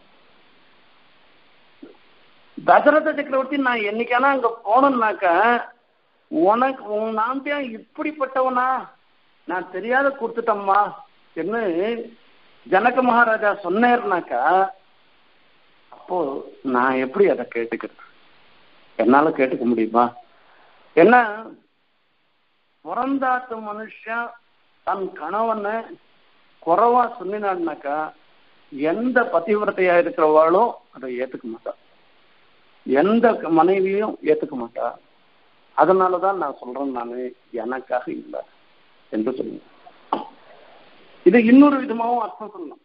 தசரத சக்கரவர்த்தி நான் என்னைக்கானா அங்க போனேன்னாக்கா உனக்கு உன் நாம்பியா இப்படிப்பட்டவனா நான் தெரியாத கொடுத்துட்டம்மா என்ன ஜனக மகாராஜா சொன்னேர்னாக்கா அப்போ நான் எப்படி அதை கேட்டுக்கிறது என்னால கேட்டுக்க முடியுமா என்ன பிறந்தாத்து மனுஷன் தன் கணவனை குறைவா சொன்னான்னாக்கா எந்த பதிவிரத்தையா இருக்கிறவாளும் அதை ஏத்துக்க மாட்டா எந்த மனைவியும் ஏத்துக்க மாட்டா அதனாலதான் நான் சொல்றேன் நானு எனக்காக இல்லை என்று சொல்லுவேன் இது இன்னொரு விதமாகவும் அர்த்தம் சொல்லலாம்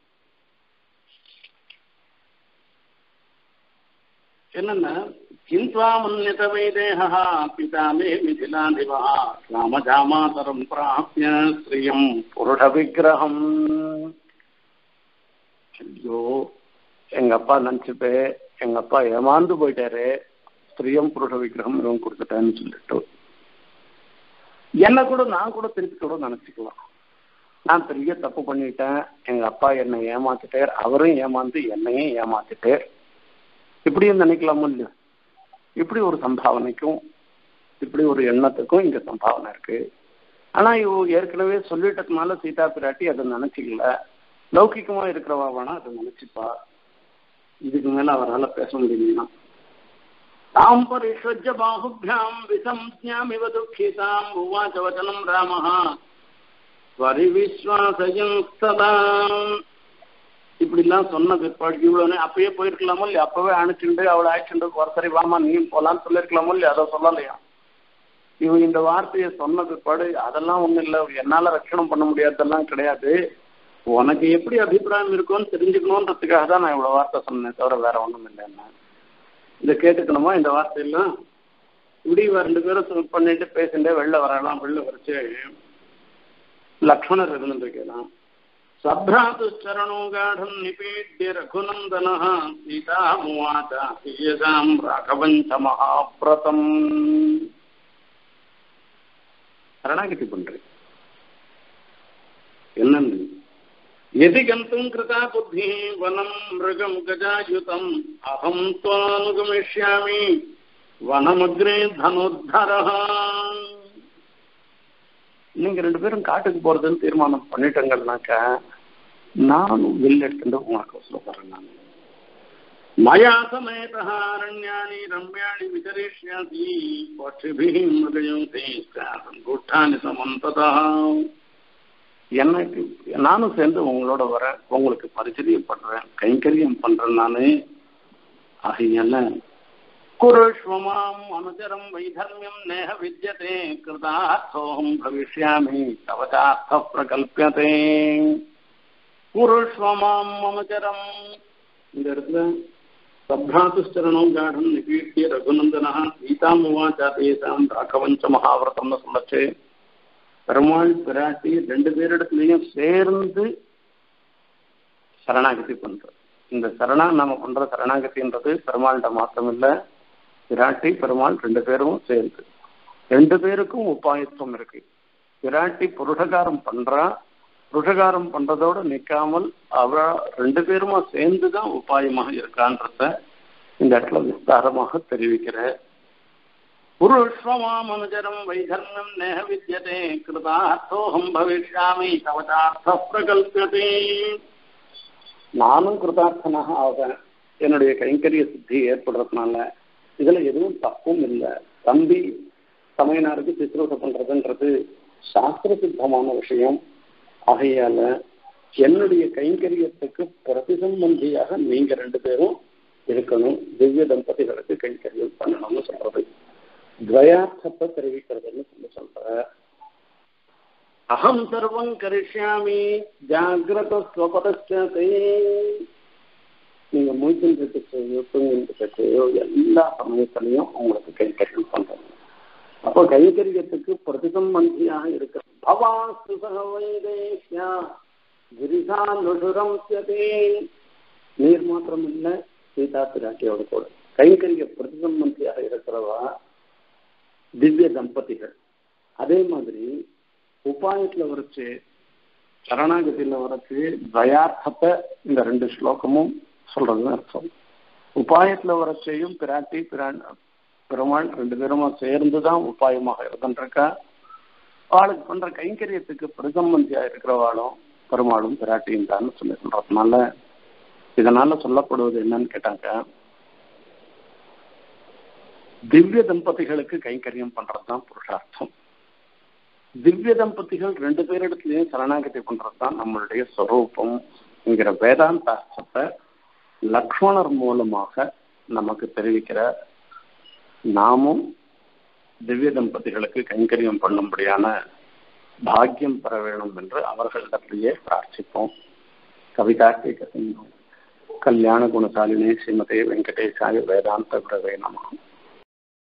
என்னன்னா கிந்த்வாமன்யத வைதேக பிதா மே மிதிலாதிவா ராமஜாமாதரம் பிராபிய ஸ்ரீயம் புருட விக்கிரகம் ஐயோ எங்க அப்பா நினைச்சுட்டு எங்க அப்பா ஏமாந்து போயிட்டாரு ஸ்திரியம் புருஷ விக்கிரகம் இவன் கொடுத்துட்டேன்னு சொல்லிட்டு என்ன கூட நான் கூட திருப்பி கூட நினைச்சுக்கலாம் நான் பெரிய தப்பு பண்ணிட்டேன் எங்க அப்பா என்னை ஏமாத்திட்டார் அவரும் ஏமாந்து என்னையும் ஏமாத்திட்டார் இப்படியும் நினைக்கலாமோ இல்லையா இப்படி ஒரு சம்பாவனைக்கும் இப்படி ஒரு எண்ணத்துக்கும் இங்க சம்பாவனை இருக்கு ஆனா இவ ஏற்கனவே சொல்லிட்டதுனால சீதா பிராட்டி அதை நினைச்சிக்கல லௌகிக்கமா இருக்கிறவா வேணா அதை நினைச்சுப்பா இதுக்கு மேல அவரால் பேச முடியுமா தாம் பரிஷ்வஜ பாகுபியாம் விசம்ஜாமிவ துக்கிதாம் உவாச்ச வச்சனம் ராமः பரிவிஸ்வாசயம் சதா இப்படிலாம் சொன்ன பிற்பாடு இவ்வளவு அப்பயே போயிருக்கலாமோ இல்லையா அப்பவே அனுப்பிச்சுண்டு அவளை அழைச்சுண்டு ஒரு சரி வாமா நீ போலான்னு சொல்லிருக்கலாமோ இல்லையா அதை சொல்லலையா இவன் இந்த வார்த்தையை சொன்ன பிற்பாடு அதெல்லாம் ஒண்ணும் இல்லை என்னால ரட்சணம் பண்ண முடியாததெல்லாம் கிடையாது உனக்கு எப்படி அபிப்பிராயம் இருக்கும்னு தெரிஞ்சுக்கணுன்றதுக்காக தான் நான் இவ்வளவு வார்த்தை சொன்னேன் தவிர வேற ஒண்ணும் இல்லைன்னா இதை கேட்டுக்கணுமா இந்த வார்த்தையெல்லாம் இப்படி இவ ரெண்டு பேரும் பண்ணிட்டு பேசிட்டே வெளில வரலாம் வெளில வரைச்சு லக்ஷ்மணர் இருந்துருக்கலாம் சப்ராது சரணோ காடம் நிபீட்ய ரகுநந்தன சீதா முவாச்சா சீயதாம் ராகவஞ்ச மகாபிரதம் சரணாகதி பண்றேன் என்னன்னு यदि गन्तुम् कृता बुद्धिः वनम् मृगम् गजायुतम् अहम् त्वानुगमिष्यामि वनमग्रे धनुर्धरः நீங்க ரெண்டு பேரும் காட்டுக்கு போறதுன்னு தீர்மானம் பண்ணிட்டங்கள்னாக்க நானும் வில் எடுத்துட்டு உங்களுக்கு சொல்ல போறேன் நான் மயா சமேதः அரண்யானி ரம்யாணி விசரிஷ்யாசி பட்சிபிः மிருகயுதே குட்டானி சமந்ததா எனக்கு நானும் சேர்ந்து உங்களோட வரேன் உங்களுக்கு பரிச்சரியம் பண்றேன் கைங்கரியம் பண்றேன் நானு ஆகையால குருஷ்வமாம் அனுச்சரம் வைதர்மியம் நேக வித்யதே கிருதார்த்தோகம் பவிஷ்யாமி தவச்சார்த்த பிரகல்பியதே குருஷ்வமாம் அனுச்சரம் இந்த இடத்துல சப்ராத்துச்சரணம் காடம் நிபீட்டிய ரகுநந்தனா சீதாம் உவாச்சா தேசாம் ராகவஞ்ச மகாவிரதம்னு சொல்லச்சு பெருமாள் பிராட்டி ரெண்டு பேரிடத்துலையும் சேர்ந்து சரணாகதி பண்றோம் இந்த சரணா நம்ம பண்ற சரணாகதின்றது பெருமாள்கிட்ட மாத்திரம் இல்ல பிராட்டி பெருமாள் ரெண்டு பேரும் சேர்ந்து ரெண்டு பேருக்கும் உபாயத்துவம் இருக்கு பிராட்டி புருஷகாரம் பண்றா புருஷகாரம் பண்றதோட நிக்காமல் அவ ரெண்டு பேருமா சேர்ந்துதான் உபாயமாக இருக்கான்றத இந்த இடத்துல விஸ்தாரமாக தெரிவிக்கிறேன் புருஷ்வமாமனுஜரம் வைதர்மியம் நேஹ வித்யதே கிருதார்த்தோகம் பவிஷ்யாமி தவச்சார்த்த பிரகல்பதே நானும் கிருதார்த்தனாக ஆவேன் என்னுடைய கைங்கரிய சித்தி ஏற்படுறதுனால இதுல எதுவும் தப்பும் இல்லை தம்பி சமையனாருக்கு சித்ரூசை பண்றதுன்றது சாஸ்திர சித்தமான விஷயம் ஆகையால என்னுடைய கைங்கரியத்துக்கு பிரதிசம்பந்தியாக நீங்க ரெண்டு பேரும் இருக்கணும் திவ்ய தம்பதிகளுக்கு கைங்கரியம் பண்ணணும்னு சொல்றது துவயார்த்தத்தை தெரிவிக்கிறதுன்னு சொல்லி சொல்ற அகம் சர்வம் கரிஷ்யாமி ஜாகிரத ஸ்வபதே நீங்க மூச்சுட்டு செய்யோ தூங்கிட்டு செய்யோ எல்லா சமயத்திலையும் உங்களுக்கு கைங்கரியம் பண்றது அப்போ கைங்கரியத்துக்கு பிரதிசம்பந்தியாக இருக்கிற பவாஸ்து சக வைதேஷ்யா கிரிசானுஷுரம் சியதே நீர் மாத்திரம் இல்ல சீதா பிராட்டியோட கூட கைங்கரிய பிரதிசம்பந்தியாக இருக்கிறவா திவ்ய தம்பதிகள் அதே மாதிரி உபாயத்துல வரைச்சு சரணாகதியில வரைச்சு தயார்த்தத்தை இந்த ரெண்டு ஸ்லோகமும் சொல்றதுன்னு அர்த்தம் உபாயத்துல வரைச்சையும் பிராட்டி பிரா பெருமாள் ரெண்டு பேருமா சேர்ந்துதான் உபாயமாக இருந்துருக்கா அவளுக்கு பண்ற கைங்கரியத்துக்கு பிரசம்பந்தியா இருக்கிறவாளும் பெருமாளும் பிராட்டியும் தான் சொல்லி சொல்றதுனால இதனால சொல்லப்படுவது என்னன்னு கேட்டாங்க திவ்ய தம்பதிகளுக்கு கைங்கரியம் பண்றதுதான் புருஷார்த்தம் திவ்ய தம்பதிகள் ரெண்டு பேரிடத்துலயும் சரணாகதி பண்றதுதான் நம்மளுடைய ஸ்வரூபம் என்கிற வேதாந்தார்த்தத்தை லக்ஷ்மணர் மூலமாக நமக்கு தெரிவிக்கிற நாமும் திவ்ய தம்பதிகளுக்கு கைங்கரியம் பண்ணும்படியான பாக்கியம் பெற வேணும் என்று அவர்களிடத்திலேயே பிரார்த்திப்போம் கவிதார்த்திக சிங்கம் கல்யாண குணசாலினே ஸ்ரீமதே வெங்கடேசாய வேதாந்த பிரவே நமகம்